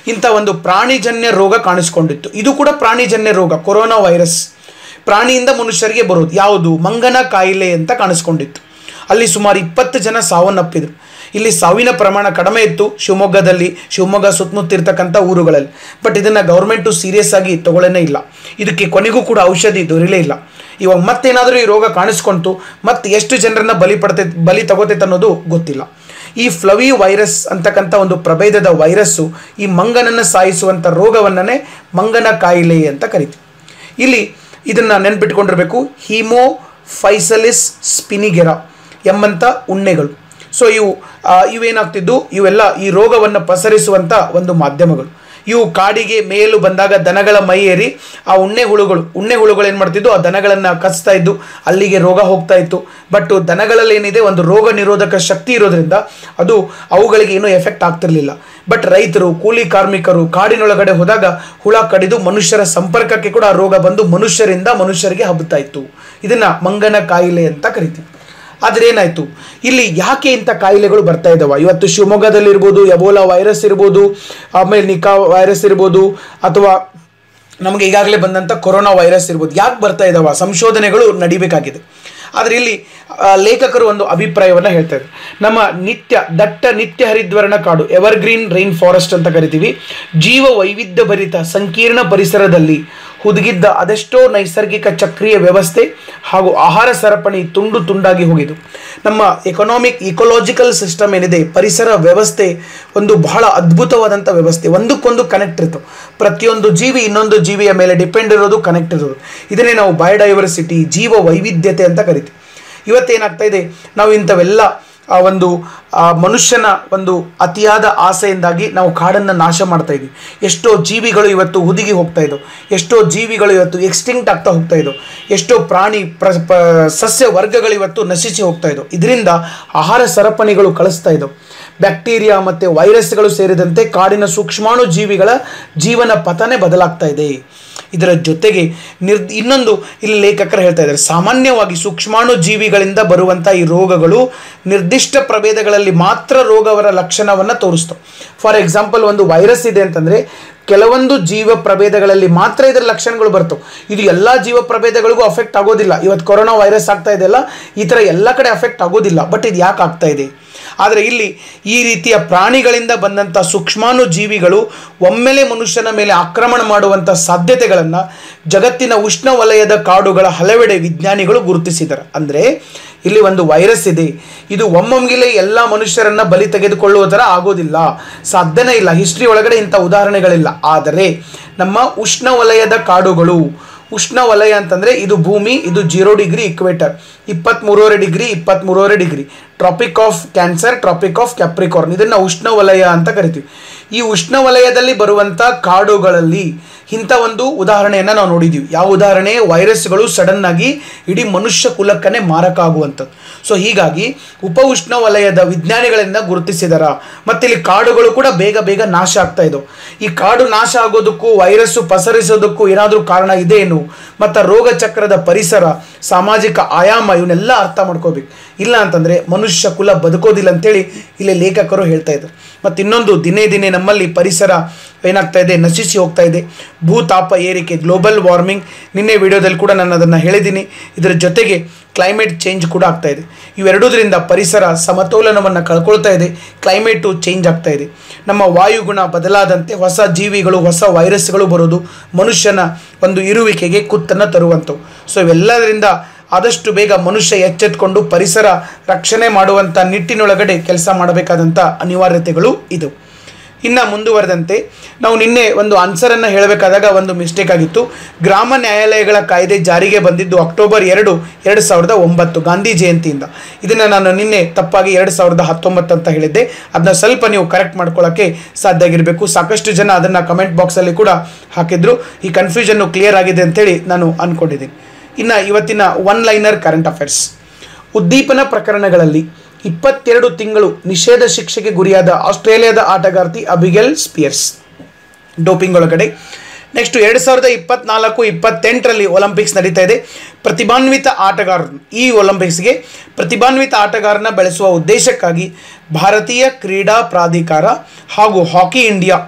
ಇಂಥ ಒಂದು ಪ್ರಾಣಿಜನ್ಯ ರೋಗ ಕಾಣಿಸ್ಕೊಂಡಿತ್ತು ಇದು ಕೂಡ ಪ್ರಾಣಿಜನ್ಯ ರೋಗ ಕೊರೋನಾ ವೈರಸ್ ಪ್ರಾಣಿಯಿಂದ ಮನುಷ್ಯರಿಗೆ ಬರೋದು ಯಾವುದು ಮಂಗನ ಕಾಯಿಲೆ ಅಂತ ಕಾಣಿಸ್ಕೊಂಡಿತ್ತು ಅಲ್ಲಿ ಸುಮಾರು ಇಪ್ಪತ್ತು ಜನ ಸಾವನ್ನಪ್ಪಿದ್ರು ಇಲ್ಲಿ ಸಾವಿನ ಪ್ರಮಾಣ ಕಡಿಮೆ ಇತ್ತು ಶಿವಮೊಗ್ಗದಲ್ಲಿ ಶಿವಮೊಗ್ಗ ಸುತ್ತಮುತ್ತ ಇರ್ತಕ್ಕಂಥ ಊರುಗಳಲ್ಲಿ ಬಟ್ ಇದನ್ನು ಗೌರ್ಮೆಂಟು ಸೀರಿಯಸ್ ಆಗಿ ತಗೊಳ್ಳೇನೇ ಇಲ್ಲ ಇದಕ್ಕೆ ಕೊನೆಗೂ ಕೂಡ ಔಷಧಿ ದೊರೆಯಲೇ ಇಲ್ಲ ಇವಾಗ ಮತ್ತೇನಾದರೂ ಈ ರೋಗ ಕಾಣಿಸ್ಕೊಂತು ಮತ್ತೆ ಎಷ್ಟು ಜನರನ್ನ ಬಲಿ ಪಡ್ತೈತೆ ಬಲಿ ತಗೋತೈತೆ ಅನ್ನೋದು ಗೊತ್ತಿಲ್ಲ ಈ ಫ್ಲವಿ ವೈರಸ್ ಅಂತಕ್ಕಂಥ ಒಂದು ಪ್ರಭೇದದ ವೈರಸ್ಸು ಈ ಮಂಗನನ್ನು ಸಾಯಿಸುವಂಥ ರೋಗವನ್ನೇ ಮಂಗನ ಕಾಯಿಲೆ ಅಂತ ಕರಿತೀವಿ ಇಲ್ಲಿ ಇದನ್ನು ನೆನ್ಪಿಟ್ಕೊಂಡಿರಬೇಕು ಹೀಮೋ ಫೈಸಲಿಸ್ ಸ್ಪಿನಿಗೆರಾ ಎಂಬಂಥ ಉಣ್ಣೆಗಳು ಸೊ ಇವು ಆ, ಇವೇನಾಗ್ತಿದ್ದು ಇವೆಲ್ಲ ಈ ರೋಗವನ್ನು ಪಸರಿಸುವಂಥ ಒಂದು ಮಾಧ್ಯಮಗಳು ಇವು ಕಾಡಿಗೆ ಮೇಲು ಬಂದಾಗ ದನಗಳ ಮೈಯೇರಿ ಆ ಉಣ್ಣೆ ಹುಳುಗಳು ಉಣ್ಣೆ ಹುಳುಗಳು ಏನು ಮಾಡ್ತಿದ್ದು ಆ ದನಗಳನ್ನು ಕಚ್ತಾ ಇದ್ದು ಅಲ್ಲಿಗೆ ರೋಗ ಹೋಗ್ತಾ ಇತ್ತು ಬಟ್ ದನಗಳಲ್ಲಿ ಏನಿದೆ ಒಂದು ರೋಗ ನಿರೋಧಕ ಶಕ್ತಿ ಇರೋದ್ರಿಂದ ಅದು ಅವುಗಳಿಗೆ ಏನೂ ಎಫೆಕ್ಟ್ ಆಗ್ತಿರ್ಲಿಲ್ಲ ಬಟ್ ರೈತರು ಕೂಲಿ ಕಾರ್ಮಿಕರು ಕಾಡಿನೊಳಗಡೆ ಹೋದಾಗ ಹುಳ ಕಡಿದು ಮನುಷ್ಯರ ಸಂಪರ್ಕಕ್ಕೆ ಕೂಡ ಆ ರೋಗ ಬಂದು ಮನುಷ್ಯರಿಂದ ಮನುಷ್ಯರಿಗೆ ಹಬ್ಬುತ್ತಾ ಇತ್ತು ಇದನ್ನ ಮಂಗನ ಕಾಯಿಲೆ ಅಂತ ಕರಿತೀವಿ ಆದರೆ ಏನಾಯ್ತು ಇಲ್ಲಿ ಯಾಕೆ ಇಂಥ ಕಾಯಿಲೆಗಳು ಬರ್ತಾ ಇದ್ದಾವ ಇವತ್ತು ಶಿವಮೊಗ್ಗದಲ್ಲಿ ಇರ್ಬೋದು ಎಬೋಲಾ ವೈರಸ್ ಇರ್ಬೋದು ಆಮೇಲೆ ನಿಕಾ ವೈರಸ್ ಇರ್ಬೋದು ಅಥವಾ ನಮಗೆ ಈಗಾಗಲೇ ಬಂದಂಥ ಕೊರೋನಾ ವೈರಸ್ ಇರ್ಬೋದು ಯಾಕೆ ಬರ್ತಾ ಇದ್ದಾವ ಸಂಶೋಧನೆಗಳು ನಡಿಬೇಕಾಗಿದೆ ಆದರೆ ಇಲ್ಲಿ ಆ, ಲೇಖಕರು ಒಂದು ಅಭಿಪ್ರಾಯವನ್ನು ಹೇಳ್ತಾರೆ ನಮ್ಮ ನಿತ್ಯ ದಟ್ಟ ನಿತ್ಯ ಹರಿದ್ವರ್ಣ ಕಾಡು ಎವರ್ಗ್ರೀನ್ ರೈನ್ ಫಾರೆಸ್ಟ್ ಅಂತ ಕರಿತೀವಿ ಜೀವ ವೈವಿಧ್ಯ ಭರಿತ ಸಂಕೀರ್ಣ ಪರಿಸರದಲ್ಲಿ ಹುದುಗಿದ್ದ ಅದೆಷ್ಟೋ ನೈಸರ್ಗಿಕ ಚಕ್ರೀಯ ವ್ಯವಸ್ಥೆ ಹಾಗೂ ಆಹಾರ ಸರಪಣಿ ತುಂಡು ತುಂಡಾಗಿ ಹೋಗಿದ್ದು ನಮ್ಮ ಎಕನಾಮಿಕ್ ಇಕೊಲಾಜಿಕಲ್ ಸಿಸ್ಟಮ್ ಏನಿದೆ ಪರಿಸರ ವ್ಯವಸ್ಥೆ ಒಂದು ಬಹಳ ಅದ್ಭುತವಾದಂಥ ವ್ಯವಸ್ಥೆ ಒಂದಕ್ಕೊಂದು ಕನೆಕ್ಟ್ ಇರ್ತವೆ ಪ್ರತಿಯೊಂದು ಜೀವಿ ಇನ್ನೊಂದು ಜೀವಿಯ ಮೇಲೆ ಡಿಪೆಂಡ್ ಇರೋದು ಕನೆಕ್ಟ್ ಇರೋದು ಇದನ್ನೇ ನಾವು ಬಯೋಡೈವರ್ಸಿಟಿ ಜೀವ ವೈವಿಧ್ಯತೆ ಅಂತ ಕರಿತೀವಿ ಇವತ್ತೇನಾಗ್ತಾ ಇದೆ ನಾವು ಇಂಥವೆಲ್ಲ ಆ ಒಂದು ಆ ಮನುಷ್ಯನ ಒಂದು ಅತಿಯಾದ ಆಸೆಯಿಂದಾಗಿ ನಾವು ಕಾಡನ್ನು ನಾಶ ಮಾಡ್ತಾ ಇದ್ವಿ ಎಷ್ಟೋ ಜೀವಿಗಳು ಇವತ್ತು ಹುದುಗಿ ಹೋಗ್ತಾ ಇದ್ದವು ಎಷ್ಟೋ ಜೀವಿಗಳು ಇವತ್ತು ಎಕ್ಸ್ಟಿಂಕ್ಟ್ ಆಗ್ತಾ ಹೋಗ್ತಾ ಇದ್ದವು ಎಷ್ಟೋ ಪ್ರಾಣಿ ಪ್ರ ಪ- ಸಸ್ಯ ವರ್ಗಗಳು ಇವತ್ತು ನಶಿಸಿ ಹೋಗ್ತಾ ಇದ್ದವು ಇದರಿಂದ ಆಹಾರ ಸರಪಣಿಗಳು ಕಳಿಸ್ತಾ ಇದ್ದವು ಬ್ಯಾಕ್ಟೀರಿಯಾ ಮತ್ತು ವೈರಸ್ಗಳು ಸೇರಿದಂತೆ ಕಾಡಿನ ಸೂಕ್ಷ್ಮಾಣು ಜೀವಿಗಳ ಜೀವನ ಪತನೇ ಬದಲಾಗ್ತಾ ಇದೆ ಇದರ ಜೊತೆಗೆ ನಿರ್ ಇನ್ನೊಂದು ಇಲ್ಲಿ ಲೇಖಕರು ಹೇಳ್ತಾ ಇದ್ದಾರೆ ಸಾಮಾನ್ಯವಾಗಿ ಸೂಕ್ಷ್ಮಾಣು ಜೀವಿಗಳಿಂದ ಬರುವಂಥ ಈ ರೋಗಗಳು ನಿರ್ದಿಷ್ಟ ಪ್ರಭೇದಗಳಲ್ಲಿ ಮಾತ್ರ ರೋಗವರ ಲಕ್ಷಣವನ್ನು ತೋರಿಸ್ತವೆ ಫಾರ್ ಎಕ್ಸಾಂಪಲ್ ಒಂದು ವೈರಸ್ ಇದೆ ಅಂತಂದರೆ ಕೆಲವೊಂದು ಜೀವ ಪ್ರಭೇದಗಳಲ್ಲಿ ಮಾತ್ರ ಇದರ ಲಕ್ಷಣಗಳು ಬರ್ತವೆ ಇದು ಎಲ್ಲ ಜೀವ ಪ್ರಭೇದಗಳಿಗೂ ಅಫೆಕ್ಟ್ ಆಗೋದಿಲ್ಲ ಇವತ್ತು ಕೊರೋನಾ ವೈರಸ್ ಆಗ್ತಾ ಇದೆಯಲ್ಲ ಈ ಥರ ಎಲ್ಲ ಕಡೆ ಅಫೆಕ್ಟ್ ಆಗೋದಿಲ್ಲ ಬಟ್ ಇದು ಯಾಕೆ ಆಗ್ತಾ ಇದೆ ಆದರೆ ಇಲ್ಲಿ ಈ ರೀತಿಯ ಪ್ರಾಣಿಗಳಿಂದ ಬಂದಂಥ ಸೂಕ್ಷ್ಮಾಣು ಜೀವಿಗಳು ಒಮ್ಮೆಲೆ ಮನುಷ್ಯನ ಮೇಲೆ ಆಕ್ರಮಣ ಮಾಡುವಂಥ ಸಾಧ್ಯತೆಗಳನ್ನು ಜಗತ್ತಿನ ಉಷ್ಣವಲಯದ ಕಾಡುಗಳ ಹಲವೆಡೆ ವಿಜ್ಞಾನಿಗಳು ಗುರುತಿಸಿದ್ದಾರೆ ಅಂದರೆ ಇಲ್ಲಿ ಒಂದು ವೈರಸ್ ಇದೆ ಇದು ಒಮ್ಮೊಮ್ಗಿಲೆ ಎಲ್ಲ ಮನುಷ್ಯರನ್ನ ಬಲಿ ತೆಗೆದುಕೊಳ್ಳುವ ಥರ ಆಗೋದಿಲ್ಲ ಸಾಧ್ಯನೇ ಇಲ್ಲ ಹಿಸ್ಟ್ರಿ ಒಳಗಡೆ ಇಂಥ ಉದಾಹರಣೆಗಳಿಲ್ಲ ಆದರೆ ನಮ್ಮ ಉಷ್ಣವಲಯದ ಕಾಡುಗಳು ಉಷ್ಣವಲಯ ಅಂತಂದರೆ ಇದು ಭೂಮಿ ಇದು ಜೀರೋ ಡಿಗ್ರಿ ಇಕ್ವೇಟರ್ ಇಪ್ಪತ್ತ್ಮೂರುವರೆ ಡಿಗ್ರಿ ಇಪ್ಪತ್ತ್ಮೂರುವರೆ degree tropic of cancer tropic of capricorn ಇದನ್ನು ಉಷ್ಣವಲಯ ಅಂತ ಕರಿತೀವಿ ಈ ಉಷ್ಣವಲಯದಲ್ಲಿ ಬರುವಂಥ ಕಾಡುಗಳಲ್ಲಿ ಇಂಥ ಒಂದು ಉದಾಹರಣೆಯನ್ನು ನಾವು ನೋಡಿದ್ದೀವಿ ಯಾವ ಉದಾಹರಣೆ ವೈರಸ್ಗಳು ಸಡನ್ ಆಗಿ ಇಡೀ ಮನುಷ್ಯ ಕುಲಕ್ಕನೇ ಮಾರಕ ಆಗುವಂಥದ್ದು ಸೊ ಹೀಗಾಗಿ ಉಪ ಉಷ್ಣವಲಯದ ವಿಜ್ಞಾನಿಗಳಿಂದ ಗುರುತಿಸಿದಾರ ಮತ್ತು ಇಲ್ಲಿ ಕಾಡುಗಳು ಕೂಡ ಬೇಗ ಬೇಗ ನಾಶ ಆಗ್ತಾ ಇದ್ದವು ಈ ಕಾಡು ನಾಶ ಆಗೋದಕ್ಕೂ ವೈರಸ್ಸು ಪಸರಿಸೋದಕ್ಕೂ ಏನಾದರೂ ಕಾರಣ ಇದೇನು ಮತ್ತು ರೋಗ ಚಕ್ರದ ಪರಿಸರ ಸಾಮಾಜಿಕ ಆಯಾಮ ಇವನ್ನೆಲ್ಲ ಅರ್ಥ ಮಾಡ್ಕೋಬೇಕು ಇಲ್ಲ ಅಂತಂದರೆ ಮನುಷ್ಯ ಕುಲ ಬದುಕೋದಿಲ್ಲ ಅಂತೇಳಿ ಇಲ್ಲಿ ಲೇಖಕರು ಹೇಳ್ತಾ ಇದ್ದಾರೆ ಮತ್ತು ಇನ್ನೊಂದು ದಿನೇ ದಿನೇ ನಮ್ಮಲ್ಲಿ ಪರಿಸರ ಏನಾಗ್ತಾ ಇದೆ ನಶಿಸಿ ಹೋಗ್ತಾ ಇದೆ ಭೂತಾಪ ಏರಿಕೆ ಗ್ಲೋಬಲ್ ವಾರ್ಮಿಂಗ್ ನಿನ್ನೆ ವಿಡಿಯೋದಲ್ಲಿ ಕೂಡ ನಾನು ಅದನ್ನು ಹೇಳಿದ್ದೀನಿ ಇದರ ಜೊತೆಗೆ ಕ್ಲೈಮೇಟ್ ಚೇಂಜ್ ಕೂಡ ಆಗ್ತಾ ಇದೆ ಇವೆರಡೂದ್ರಿಂದ ಪರಿಸರ ಸಮತೋಲನವನ್ನು ಕಳ್ಕೊಳ್ತಾ ಇದೆ ಕ್ಲೈಮೇಟು ಚೇಂಜ್ ಆಗ್ತಾ ಇದೆ ನಮ್ಮ ವಾಯುಗುಣ ಬದಲಾದಂತೆ ಹೊಸ ಜೀವಿಗಳು ಹೊಸ ವೈರಸ್ಗಳು ಬರೋದು ಮನುಷ್ಯನ ಒಂದು ಇರುವಿಕೆಗೆ ಕುತ್ತನ್ನು ತರುವಂಥವು ಸೊ ಇವೆಲ್ಲದರಿಂದ ಆದಷ್ಟು ಬೇಗ ಮನುಷ್ಯ ಎಚ್ಚೆತ್ಕೊಂಡು ಪರಿಸರ ರಕ್ಷಣೆ ಮಾಡುವಂಥ ನಿಟ್ಟಿನೊಳಗಡೆ ಕೆಲಸ ಮಾಡಬೇಕಾದಂಥ ಅನಿವಾರ್ಯತೆಗಳು ಇದು ಇನ್ನು ಮುಂದುವರೆದಂತೆ ನಾವು ನಿನ್ನೆ ಒಂದು ಆನ್ಸರನ್ನು ಹೇಳಬೇಕಾದಾಗ ಒಂದು ಮಿಸ್ಟೇಕ್ ಆಗಿತ್ತು ಗ್ರಾಮ ನ್ಯಾಯಾಲಯಗಳ ಕಾಯ್ದೆ ಜಾರಿಗೆ ಬಂದಿದ್ದು ಅಕ್ಟೋಬರ್ ಎರಡು ಎರಡು ಸಾವಿರದ ಒಂಬತ್ತು ಗಾಂಧಿ ಜಯಂತಿಯಿಂದ ಇದನ್ನು ನಾನು ನಿನ್ನೆ ತಪ್ಪಾಗಿ ಎರಡು ಸಾವಿರದ ಹತ್ತೊಂಬತ್ತು ಅಂತ ಹೇಳಿದ್ದೆ ಅದನ್ನ ಸ್ವಲ್ಪ ನೀವು ಕರೆಕ್ಟ್ ಮಾಡ್ಕೊಳ್ಳೋಕ್ಕೆ ಸಾಧ್ಯ ಆಗಿರಬೇಕು ಸಾಕಷ್ಟು ಜನ ಅದನ್ನು ಕಮೆಂಟ್ ಬಾಕ್ಸಲ್ಲಿ ಕೂಡ ಹಾಕಿದ್ರು ಈ ಕನ್ಫ್ಯೂಷನ್ನು ಕ್ಲಿಯರ್ ಆಗಿದೆ ಅಂತೇಳಿ ನಾನು ಅಂದ್ಕೊಂಡಿದ್ದೀನಿ ಇನ್ನು ಇವತ್ತಿನ ಒನ್ ಲೈನರ್ ಕರೆಂಟ್ ಅಫೇರ್ಸ್ ಉದ್ದೀಪನ ಪ್ರಕರಣಗಳಲ್ಲಿ ಇಪ್ಪತ್ತೆರಡು ತಿಂಗಳು ನಿಷೇಧ ಶಿಕ್ಷೆಗೆ ಗುರಿಯಾದ ಆಸ್ಟ್ರೇಲಿಯಾದ ಆಟಗಾರ್ತಿ ಅಬಿಗೆಲ್ ಸ್ಪಿಯರ್ಸ್ ಡೋಪಿಂಗ್ ಒಳಗಡೆ ನೆಕ್ಸ್ಟ್ ಎರಡು ಸಾವಿರದ ಇಪ್ಪತ್ನಾಲ್ಕು ಇಪ್ಪತ್ತೆಂಟರಲ್ಲಿ ಒಲಿಂಪಿಕ್ಸ್ ನಡೀತಾ ಇದೆ ಪ್ರತಿಭಾನ್ವಿತ ಆಟಗಾರರು ಈ ಒಲಿಂಪಿಕ್ಸ್ಗೆ ಪ್ರತಿಭಾನ್ವಿತ ಆಟಗಾರನ ಬೆಳೆಸುವ ಉದ್ದೇಶಕ್ಕಾಗಿ ಭಾರತೀಯ ಕ್ರೀಡಾ ಪ್ರಾಧಿಕಾರ ಹಾಗೂ ಹಾಕಿ ಇಂಡಿಯಾ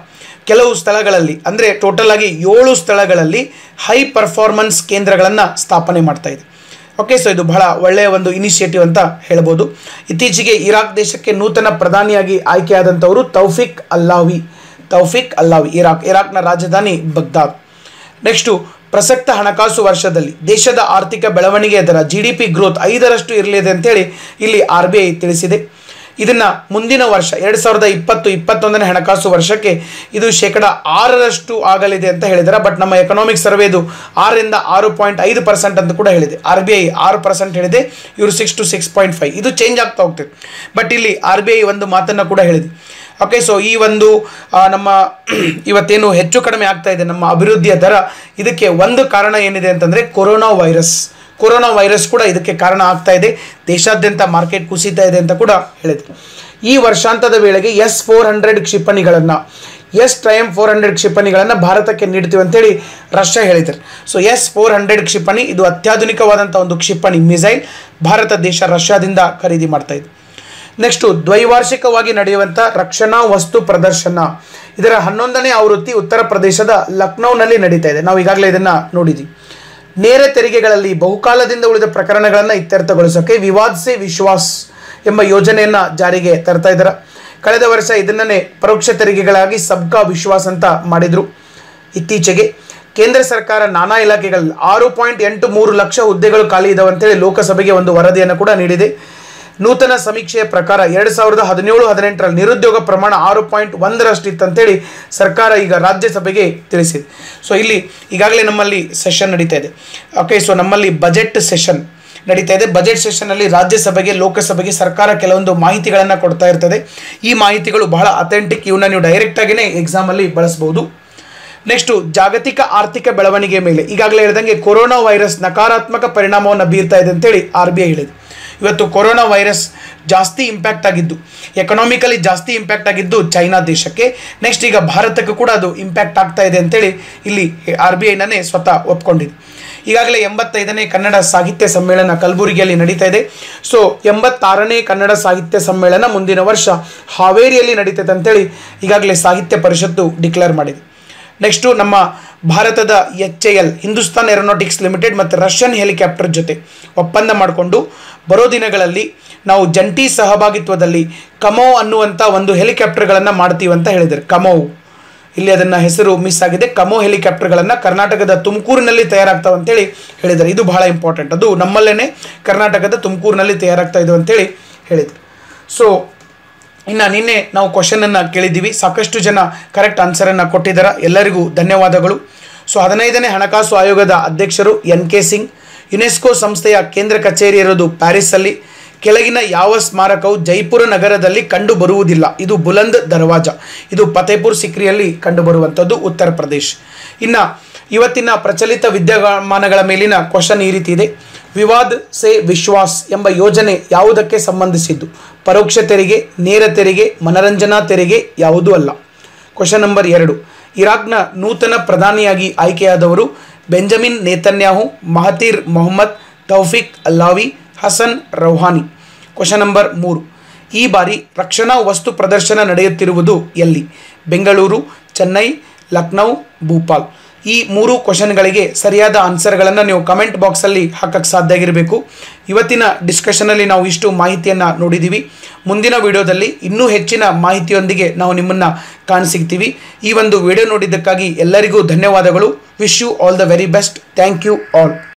ಕೆಲವು ಸ್ಥಳಗಳಲ್ಲಿ ಅಂದರೆ ಟೋಟಲ್ ಆಗಿ ಏಳು ಸ್ಥಳಗಳಲ್ಲಿ ಹೈ ಪರ್ಫಾರ್ಮೆನ್ಸ್ ಕೇಂದ್ರಗಳನ್ನು ಸ್ಥಾಪನೆ ಮಾಡ್ತಾ ಇದೆ ಓಕೆ ಸೊ ಇದು ಬಹಳ ಒಳ್ಳೆಯ ಒಂದು ಇನಿಷಿಯೇಟಿವ್ ಅಂತ ಹೇಳ್ಬೋದು ಇತ್ತೀಚೆಗೆ ಇರಾಕ್ ದೇಶಕ್ಕೆ ನೂತನ ಪ್ರಧಾನಿಯಾಗಿ ಆಯ್ಕೆಯಾದಂಥವರು Tawfiq Allawi Tawfiq Allawi Iraq ಇರಾಕ್ನ ರಾಜಧಾನಿ ಬಗ್ದಾದ್ ನೆಕ್ಸ್ಟು ಪ್ರಸಕ್ತ ಹಣಕಾಸು ವರ್ಷದಲ್ಲಿ ದೇಶದ ಆರ್ಥಿಕ ಬೆಳವಣಿಗೆಯ ದರ ಜಿ ಡಿ ಪಿ ಗ್ರೋತ್ ಐದರಷ್ಟು ಇರಲಿದೆ ಅಂತೇಳಿ ಇಲ್ಲಿ ಆರ್ ಬಿ ಐ ತಿಳಿಸಿದೆ ಇದನ್ನು ಮುಂದಿನ ವರ್ಷ ಎರಡು ಸಾವಿರದ ಇಪ್ಪತ್ತು ಇಪ್ಪತ್ತೊಂದನೇ ಹಣಕಾಸು ವರ್ಷಕ್ಕೆ ಇದು ಶೇಕಡ ಆರರಷ್ಟು ಆಗಲಿದೆ ಅಂತ ಹೇಳಿದ್ದಾರೆ ಬಟ್ ನಮ್ಮ ಎಕನಾಮಿಕ್ ಸರ್ವೇದು ಆರರಿಂದ ಆರು ಪಾಯಿಂಟ್ ಐದು ಪರ್ಸೆಂಟ್ ಅಂತ ಕೂಡ ಹೇಳಿದೆ ಆರ್ ಬಿ ಐ ಆರು ಪರ್ಸೆಂಟ್ ಹೇಳಿದೆ ಇವರು six to six point five ಇದು ಚೇಂಜ್ ಆಗ್ತಾ ಹೋಗ್ತದೆ ಬಟ್ ಇಲ್ಲಿ ಆರ್ ಬಿ ಐ ಒಂದು ಮಾತನ್ನು ಕೂಡ ಹೇಳಿದೆ ಓಕೆ ಸೊ ಈ ಒಂದು ಆ, ನಮ್ಮ ಇವತ್ತೇನು ಹೆಚ್ಚು ಕಡಿಮೆ ಆಗ್ತಾ ಇದೆ ನಮ್ಮ ಅಭಿವೃದ್ಧಿಯ ದರ ಇದಕ್ಕೆ ಒಂದು ಕಾರಣ ಏನಿದೆ ಅಂತಂದರೆ ಕೊರೋನಾ ವೈರಸ್ ಕೊರೋನಾ ವೈರಸ್ ಕೂಡ ಇದಕ್ಕೆ ಕಾರಣ ಆಗ್ತಾ ಇದೆ ದೇಶಾದ್ಯಂತ ಮಾರ್ಕೆಟ್ ಕುಸಿತಾ ಇದೆ ಅಂತ ಕೂಡ ಹೇಳಿದೆ ಈ ವರ್ಷಾಂತದ ವೇಳೆಗೆ ಎಸ್ ಫೋರ್ ಹಂಡ್ರೆಡ್ ಕ್ಷಿಪಣಿಗಳನ್ನು ಎಸ್ ಟ್ರಯಮ್ ಫೋರ್ ಹಂಡ್ರೆಡ್ ಕ್ಷಿಪಣಿಗಳನ್ನು ಭಾರತಕ್ಕೆ ನೀಡ್ತೀವಿ ಅಂತೇಳಿ ರಷ್ಯಾ ಹೇಳಿದ್ದಾರೆ ಸೊ ಎಸ್ ಫೋರ್ ಹಂಡ್ರೆಡ್ ಕ್ಷಿಪಣಿ ಇದು ಅತ್ಯಾಧುನಿಕವಾದಂಥ ಒಂದು ಕ್ಷಿಪಣಿ ಮಿಸೈಲ್ ಭಾರತ ದೇಶ ರಷ್ಯಾದಿಂದ ಖರೀದಿ ಮಾಡ್ತಾ ಇದೆ ನೆಕ್ಸ್ಟು ದ್ವೈವಾರ್ಷಿಕವಾಗಿ ನಡೆಯುವಂಥ ರಕ್ಷಣಾ ವಸ್ತು ಪ್ರದರ್ಶನ ಇದರ ಹನ್ನೊಂದನೇ ಆವೃತ್ತಿ ಉತ್ತರ ಪ್ರದೇಶದ ಲಕ್ನೌನಲ್ಲಿ ನಡೀತಾ ಇದೆ ನಾವು ಈಗಾಗಲೇ ಇದನ್ನು ನೋಡಿದ್ವಿ ನೇರ ತೆರಿಗೆಗಳಲ್ಲಿ ಬಹುಕಾಲದಿಂದ ಉಳಿದ ಪ್ರಕರಣಗಳನ್ನು ಇತ್ಯರ್ಥಗೊಳಿಸೋಕೆ ವಿವಾದ್ ಸೆ ವಿಶ್ವಾಸ್ ಎಂಬ ಯೋಜನೆಯನ್ನು ಜಾರಿಗೆ ತರ್ತಾ ಇದ್ದಾರೆ ಕಳೆದ ವರ್ಷ ಇದನ್ನೇ ಪರೋಕ್ಷ ತೆರಿಗೆಗಳಾಗಿ ಸಬ್ಕಾ ವಿಶ್ವಾಸ್ ಅಂತ ಮಾಡಿದರು ಇತ್ತೀಚೆಗೆ ಕೇಂದ್ರ ಸರ್ಕಾರ ನಾನಾ ಇಲಾಖೆಗಳಲ್ಲಿ ಆರು ಪಾಯಿಂಟ್ ಎಂಟು ಮೂರು ಲಕ್ಷ ಹುದ್ದೆಗಳು ಖಾಲಿ ಇದಾವೆ ಅಂತೇಳಿ ಲೋಕಸಭೆಗೆ ಒಂದು ವರದಿಯನ್ನು ಕೂಡ ನೀಡಿದೆ ನೂತನ ಸಮೀಕ್ಷೆಯ ಪ್ರಕಾರ ಎರಡು ಸಾವಿರದ ಹದಿನೇಳು ಹದಿನೆಂಟರಲ್ಲಿ ನಿರುದ್ಯೋಗ ಪ್ರಮಾಣ ಆರು ಪಾಯಿಂಟ್ ಒಂದರಷ್ಟು ಇತ್ತಂತೇಳಿ ಸರ್ಕಾರ ಈಗ ರಾಜ್ಯಸಭೆಗೆ ತಿಳಿಸಿದೆ ಸೊ ಇಲ್ಲಿ ಈಗಾಗಲೇ ನಮ್ಮಲ್ಲಿ ಸೆಷನ್ ನಡೀತಾ ಇದೆ ಓಕೆ ಸೊ ನಮ್ಮಲ್ಲಿ ಬಜೆಟ್ ಸೆಷನ್ ನಡೀತಾ ಇದೆ ಬಜೆಟ್ ಸೆಷನ್ನಲ್ಲಿ ರಾಜ್ಯಸಭೆಗೆ ಲೋಕಸಭೆಗೆ ಸರ್ಕಾರ ಕೆಲವೊಂದು ಮಾಹಿತಿಗಳನ್ನು ಕೊಡ್ತಾ ಇರ್ತದೆ ಈ ಮಾಹಿತಿಗಳು ಬಹಳ ಅಥೆಂಟಿಕ್ ಇವನ್ನ ನೀವು ಡೈರೆಕ್ಟಾಗಿಯೇ ಎಕ್ಸಾಮಲ್ಲಿ ಬಳಸ್ಬೋದು ನೆಕ್ಸ್ಟು ಜಾಗತಿಕ ಆರ್ಥಿಕ ಬೆಳವಣಿಗೆ ಮೇಲೆ ಈಗಾಗಲೇ ಹೇಳಿದಂಗೆ ಕೊರೋನಾ ವೈರಸ್ ನಕಾರಾತ್ಮಕ ಪರಿಣಾಮವನ್ನು ಬೀರ್ತಾ ಇದೆ ಅಂತೇಳಿ ಆರ್ ಬಿ ಐ ಹೇಳಿದೆ ಇವತ್ತು ಕೊರೋನಾ ವೈರಸ್ ಜಾಸ್ತಿ ಇಂಪ್ಯಾಕ್ಟ್ ಆಗಿದ್ದು ಎಕನಾಮಿಕಲಿ ಜಾಸ್ತಿ ಇಂಪ್ಯಾಕ್ಟ್ ಆಗಿದ್ದು ಚೈನಾ ದೇಶಕ್ಕೆ ನೆಕ್ಸ್ಟ್ ಈಗ ಭಾರತಕ್ಕೂ ಕೂಡ ಅದು ಇಂಪ್ಯಾಕ್ಟ್ ಆಗ್ತಾ ಇದೆ ಅಂತೇಳಿ ಇಲ್ಲಿ ಆರ್ ಬಿ ಐನೇ ಸ್ವತಃ ಒಪ್ಕೊಂಡಿದೆ ಈಗಾಗಲೇ ಎಂಬತ್ತೈದನೇ ಕನ್ನಡ ಸಾಹಿತ್ಯ ಸಮ್ಮೇಳನ ಕಲಬುರಗಿಯಲ್ಲಿ ನಡೀತಾ ಇದೆ ಸೊ ಎಂಬತ್ತಾರನೇ ಕನ್ನಡ ಸಾಹಿತ್ಯ ಸಮ್ಮೇಳನ ಮುಂದಿನ ವರ್ಷ ಹಾವೇರಿಯಲ್ಲಿ ನಡೀತದೆ ಅಂತೇಳಿ ಈಗಾಗಲೇ ಸಾಹಿತ್ಯ ಪರಿಷತ್ತು ಡಿಕ್ಲೇರ್ ಮಾಡಿದೆ ನೆಕ್ಸ್ಟು ನಮ್ಮ ಭಾರತದ H A L Hindustan Aeronautics Limited ಮತ್ತು ರಷ್ಯನ್ ಹೆಲಿಕಾಪ್ಟರ್ ಜೊತೆ ಒಪ್ಪಂದ ಮಾಡಿಕೊಂಡು ಬರೋ ದಿನಗಳಲ್ಲಿ ನಾವು ಜಂಟಿ ಸಹಭಾಗಿತ್ವದಲ್ಲಿ ಕಮೋ ಅನ್ನುವಂಥ ಒಂದು ಹೆಲಿಕಾಪ್ಟರ್ಗಳನ್ನು ಮಾಡ್ತೀವಿ ಅಂತ ಹೇಳಿದ್ದಾರೆ ಕಮೋವ್ ಇಲ್ಲಿ ಅದನ್ನು ಹೆಸರು ಮಿಸ್ ಆಗಿದೆ ಕಮೋ ಹೆಲಿಕಾಪ್ಟರ್ಗಳನ್ನು ಕರ್ನಾಟಕದ ತುಮಕೂರಿನಲ್ಲಿ ತಯಾರಾಗ್ತಾವೆ ಅಂತೇಳಿ ಹೇಳಿದ್ದಾರೆ ಇದು ಬಹಳ ಇಂಪಾರ್ಟೆಂಟ್ ಅದು ನಮ್ಮಲ್ಲೇ ಕರ್ನಾಟಕದ ತುಮಕೂರಿನಲ್ಲಿ ತಯಾರಾಗ್ತಾ ಇದೆ ಅಂತೇಳಿ ಹೇಳಿದರು ಸೊ ಇನ್ನು ನಿನ್ನೆ ನಾವು ಕ್ವಶನನ್ನು ಕೇಳಿದ್ದೀವಿ ಸಾಕಷ್ಟು ಜನ ಕರೆಕ್ಟ್ ಆನ್ಸರನ್ನು ಕೊಟ್ಟಿದ್ದಾರೆ ಎಲ್ಲರಿಗೂ ಧನ್ಯವಾದಗಳು ಸೊ ಹದಿನೈದನೇ ಹಣಕಾಸು ಆಯೋಗದ ಅಧ್ಯಕ್ಷರು ಎನ್ ಕೆ ಸಿಂಗ್ ಯುನೆಸ್ಕೋ ಸಂಸ್ಥೆಯ ಕೇಂದ್ರ ಕಚೇರಿ ಇರೋದು ಪ್ಯಾರಿಸ್ಸಲ್ಲಿ ಕೆಳಗಿನ ಯಾವ ಸ್ಮಾರಕವು ಜೈಪುರ ನಗರದಲ್ಲಿ ಕಂಡು ಬರುವುದಿಲ್ಲ ಇದು ಬುಲಂದ್ ದರ್ವಾಜ ಇದು ಫತೇಪುರ್ ಸಿಕ್ರಿಯಲ್ಲಿ ಕಂಡುಬರುವಂಥದ್ದು ಉತ್ತರ ಪ್ರದೇಶ್ ಇನ್ನು ಇವತ್ತಿನ ಪ್ರಚಲಿತ ವಿದ್ಯಮಾನಗಳ ಮೇಲಿನ ಕ್ವಶನ್ ಈ ರೀತಿ ಇದೆ ವಿವಾದ್ ಸೆ ವಿಶ್ವಾಸ್ ಎಂಬ ಯೋಜನೆ ಯಾವುದಕ್ಕೆ ಸಂಬಂಧಿಸಿದ್ದು ಪರೋಕ್ಷ ತೆರಿಗೆ ನೇರ ತೆರಿಗೆ ಮನರಂಜನಾ ತೆರಿಗೆ ಯಾವುದೂ ಅಲ್ಲ ಕ್ವಶನ್ ನಂಬರ್ ಎರಡು ಇರಾಕ್ನ ನೂತನ ಪ್ರಧಾನಿಯಾಗಿ ಆಯ್ಕೆಯಾದವರು Benjamin Netanyahu Mahathir Mohammad Tawfiq Allawi Hassan Rouhani question number ಮೂರು ಈ ಬಾರಿ ರಕ್ಷಣಾ ವಸ್ತು ಪ್ರದರ್ಶನ ನಡೆಯುತ್ತಿರುವುದು ಎಲ್ಲಿ ಬೆಂಗಳೂರು ಚೆನ್ನೈ ಲಕ್ನೌ ಭೂಪಾಲ್ ಈ ಮೂರು ಕ್ವಶನ್ಗಳಿಗೆ ಸರಿಯಾದ ಆನ್ಸರ್ಗಳನ್ನು ನೀವು ಕಮೆಂಟ್ ಬಾಕ್ಸಲ್ಲಿ ಹಾಕಕ್ಕೆ ಸಾಧ್ಯ ಆಗಿರಬೇಕು ಇವತ್ತಿನ ಡಿಸ್ಕಷನಲ್ಲಿ ನಾವು ಇಷ್ಟು ಮಾಹಿತಿಯನ್ನು ನೋಡಿದ್ದೀವಿ ಮುಂದಿನ ವಿಡಿಯೋದಲ್ಲಿ ಇನ್ನೂ ಹೆಚ್ಚಿನ ಮಾಹಿತಿಯೊಂದಿಗೆ ನಾವು ನಿಮ್ಮನ್ನು ಕಾಣಸಿಗ್ತೀವಿ ಈ ಒಂದು ವಿಡಿಯೋ ನೋಡಿದ್ದಕ್ಕಾಗಿ ಎಲ್ಲರಿಗೂ ಧನ್ಯವಾದಗಳು wish you all the very best thank you all